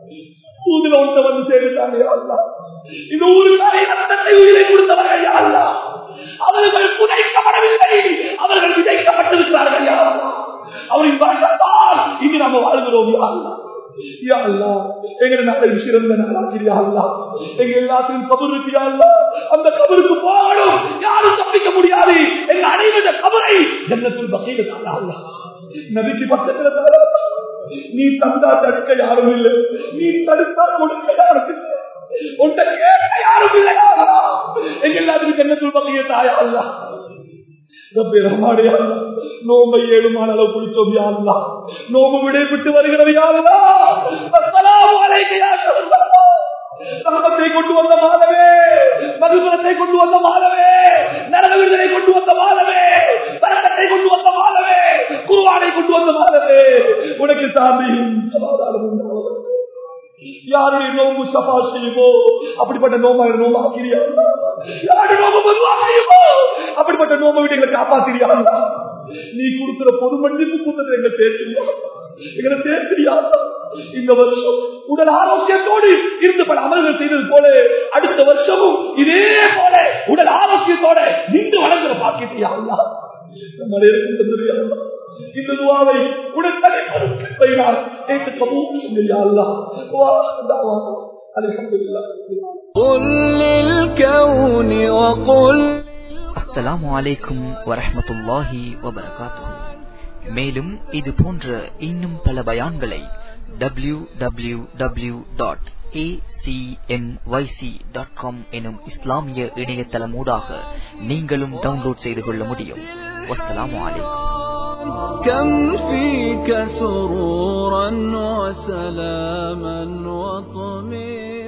ஊதுல ஒன்று வந்து சேர்ந்தாங்க யா அல்லாஹ் இந்த ஊருக்காக ரத்தத்தை உயிரை கொடுத்தவர்கள் யா அல்லாஹ் அவர்கள் புதைக்கப்படவில்லை அவர்கள் விதைக்கப்பட்டிருக்கிறார்கள் யா அல்லாஹ் அவரின் வழக்கத்தால் இங்கு நாம வாழ்கிறோம் யா அல்லாஹ் யா அல்லாஹ் எங்க நாளை சிறந்த நாளாக்கிறியா அல்லாஹ் எங்க எல்லாத்தையும் கபர் இருக்கியா அல்லாஹ் அந்த கபருக்கு போகணும் யாரும் தப்பிக்க முடியாது எங்க அனைவர கபரை ஜன்னத்துல் பகையில தாளா அல்லாஹ் நபிக்கு பக்கத்துல தாளா நீ தந்தா தடுக்க யாரும் இல்லை நீ தடுத்தா கொடுக்க யாரும் இல்லை உன்னை கேட்க யாரும் இல்லை யா அல்லாஹ். எங்க எல்லாத்துக்கும் ஜன்னத்துல் பகையில தாயா அல்லாஹ் ரப்பே ரஹ்மானே யா அல்லாஹ். நோம்பை ஏழுமான அளவு பிடிச்சோம் யா அல்லாஹ். நோம்பு விடைபெற்று வருகிறது யா அல்லாஹ். அஸ்ஸலாமு அலைக்க யா ஷஹ்ரல்லாஹ். ரஹ்மத்தை கொண்டு வந்த மாதவே மதுபுரத்தை கொண்டு வந்த மாதவே நரக விருதனை கொண்டு வந்த மாதவே பரக்கத்தை கொண்டு வந்த மாதவே குருவானை கொண்டு வந்த மாதவே உனக்கு சாந்தியும் சமாதானமும் உண்டாவதாக. யாருடைய நோம்பு சபா செய்யுமோ அப்படிப்பட்ட நோம்பா நோம்பு ஆக்கிரியா யாரு நோம்பு பொதுவாகையுமோ அப்படிப்பட்ட நோம்பை விட்டு எங்களை காப்பாத்திரியா நீ கொடுக்கிற பொது மன்னிப்பு கூட்டத்தை எங்களை சேர்க்கிறியா எங்களை சேர்க்கிறியா இந்த வருஷம் உடல் ஆரோக்கியத்தோடு இருந்து பல அமல்கள் செய்தது போல அடுத்த வருஷமும் இதே போல உடல் ஆரோக்கியத்தோட நின்று வளர்கிற பாக்கிட்டியா நம்ம இருக்கும் தந்துரியா இந்த துவாவை உடனே பருக்கையினால் ஏற்று கபூல் செய்யா அல்லாஹ் வா தாவானா அல்ஹம்துலில்லாஹ் قل للكون وقل அஸ்ஸலாமு அலைக்கும் வரஹ்மத்துல்லாஹி வபரகாத்துஹு மேலும் இது போன்ற இன்னும் பல பயான்களை W W W dot dot com எனும் இஸ்லாமிய இணையதளமூடாக நீங்களும் டவுன்லோட் செய்து கொள்ள முடியும் வஸ்ஸலாமு அலைக்கும் كم فيك سرورا وسلاما وطمئنا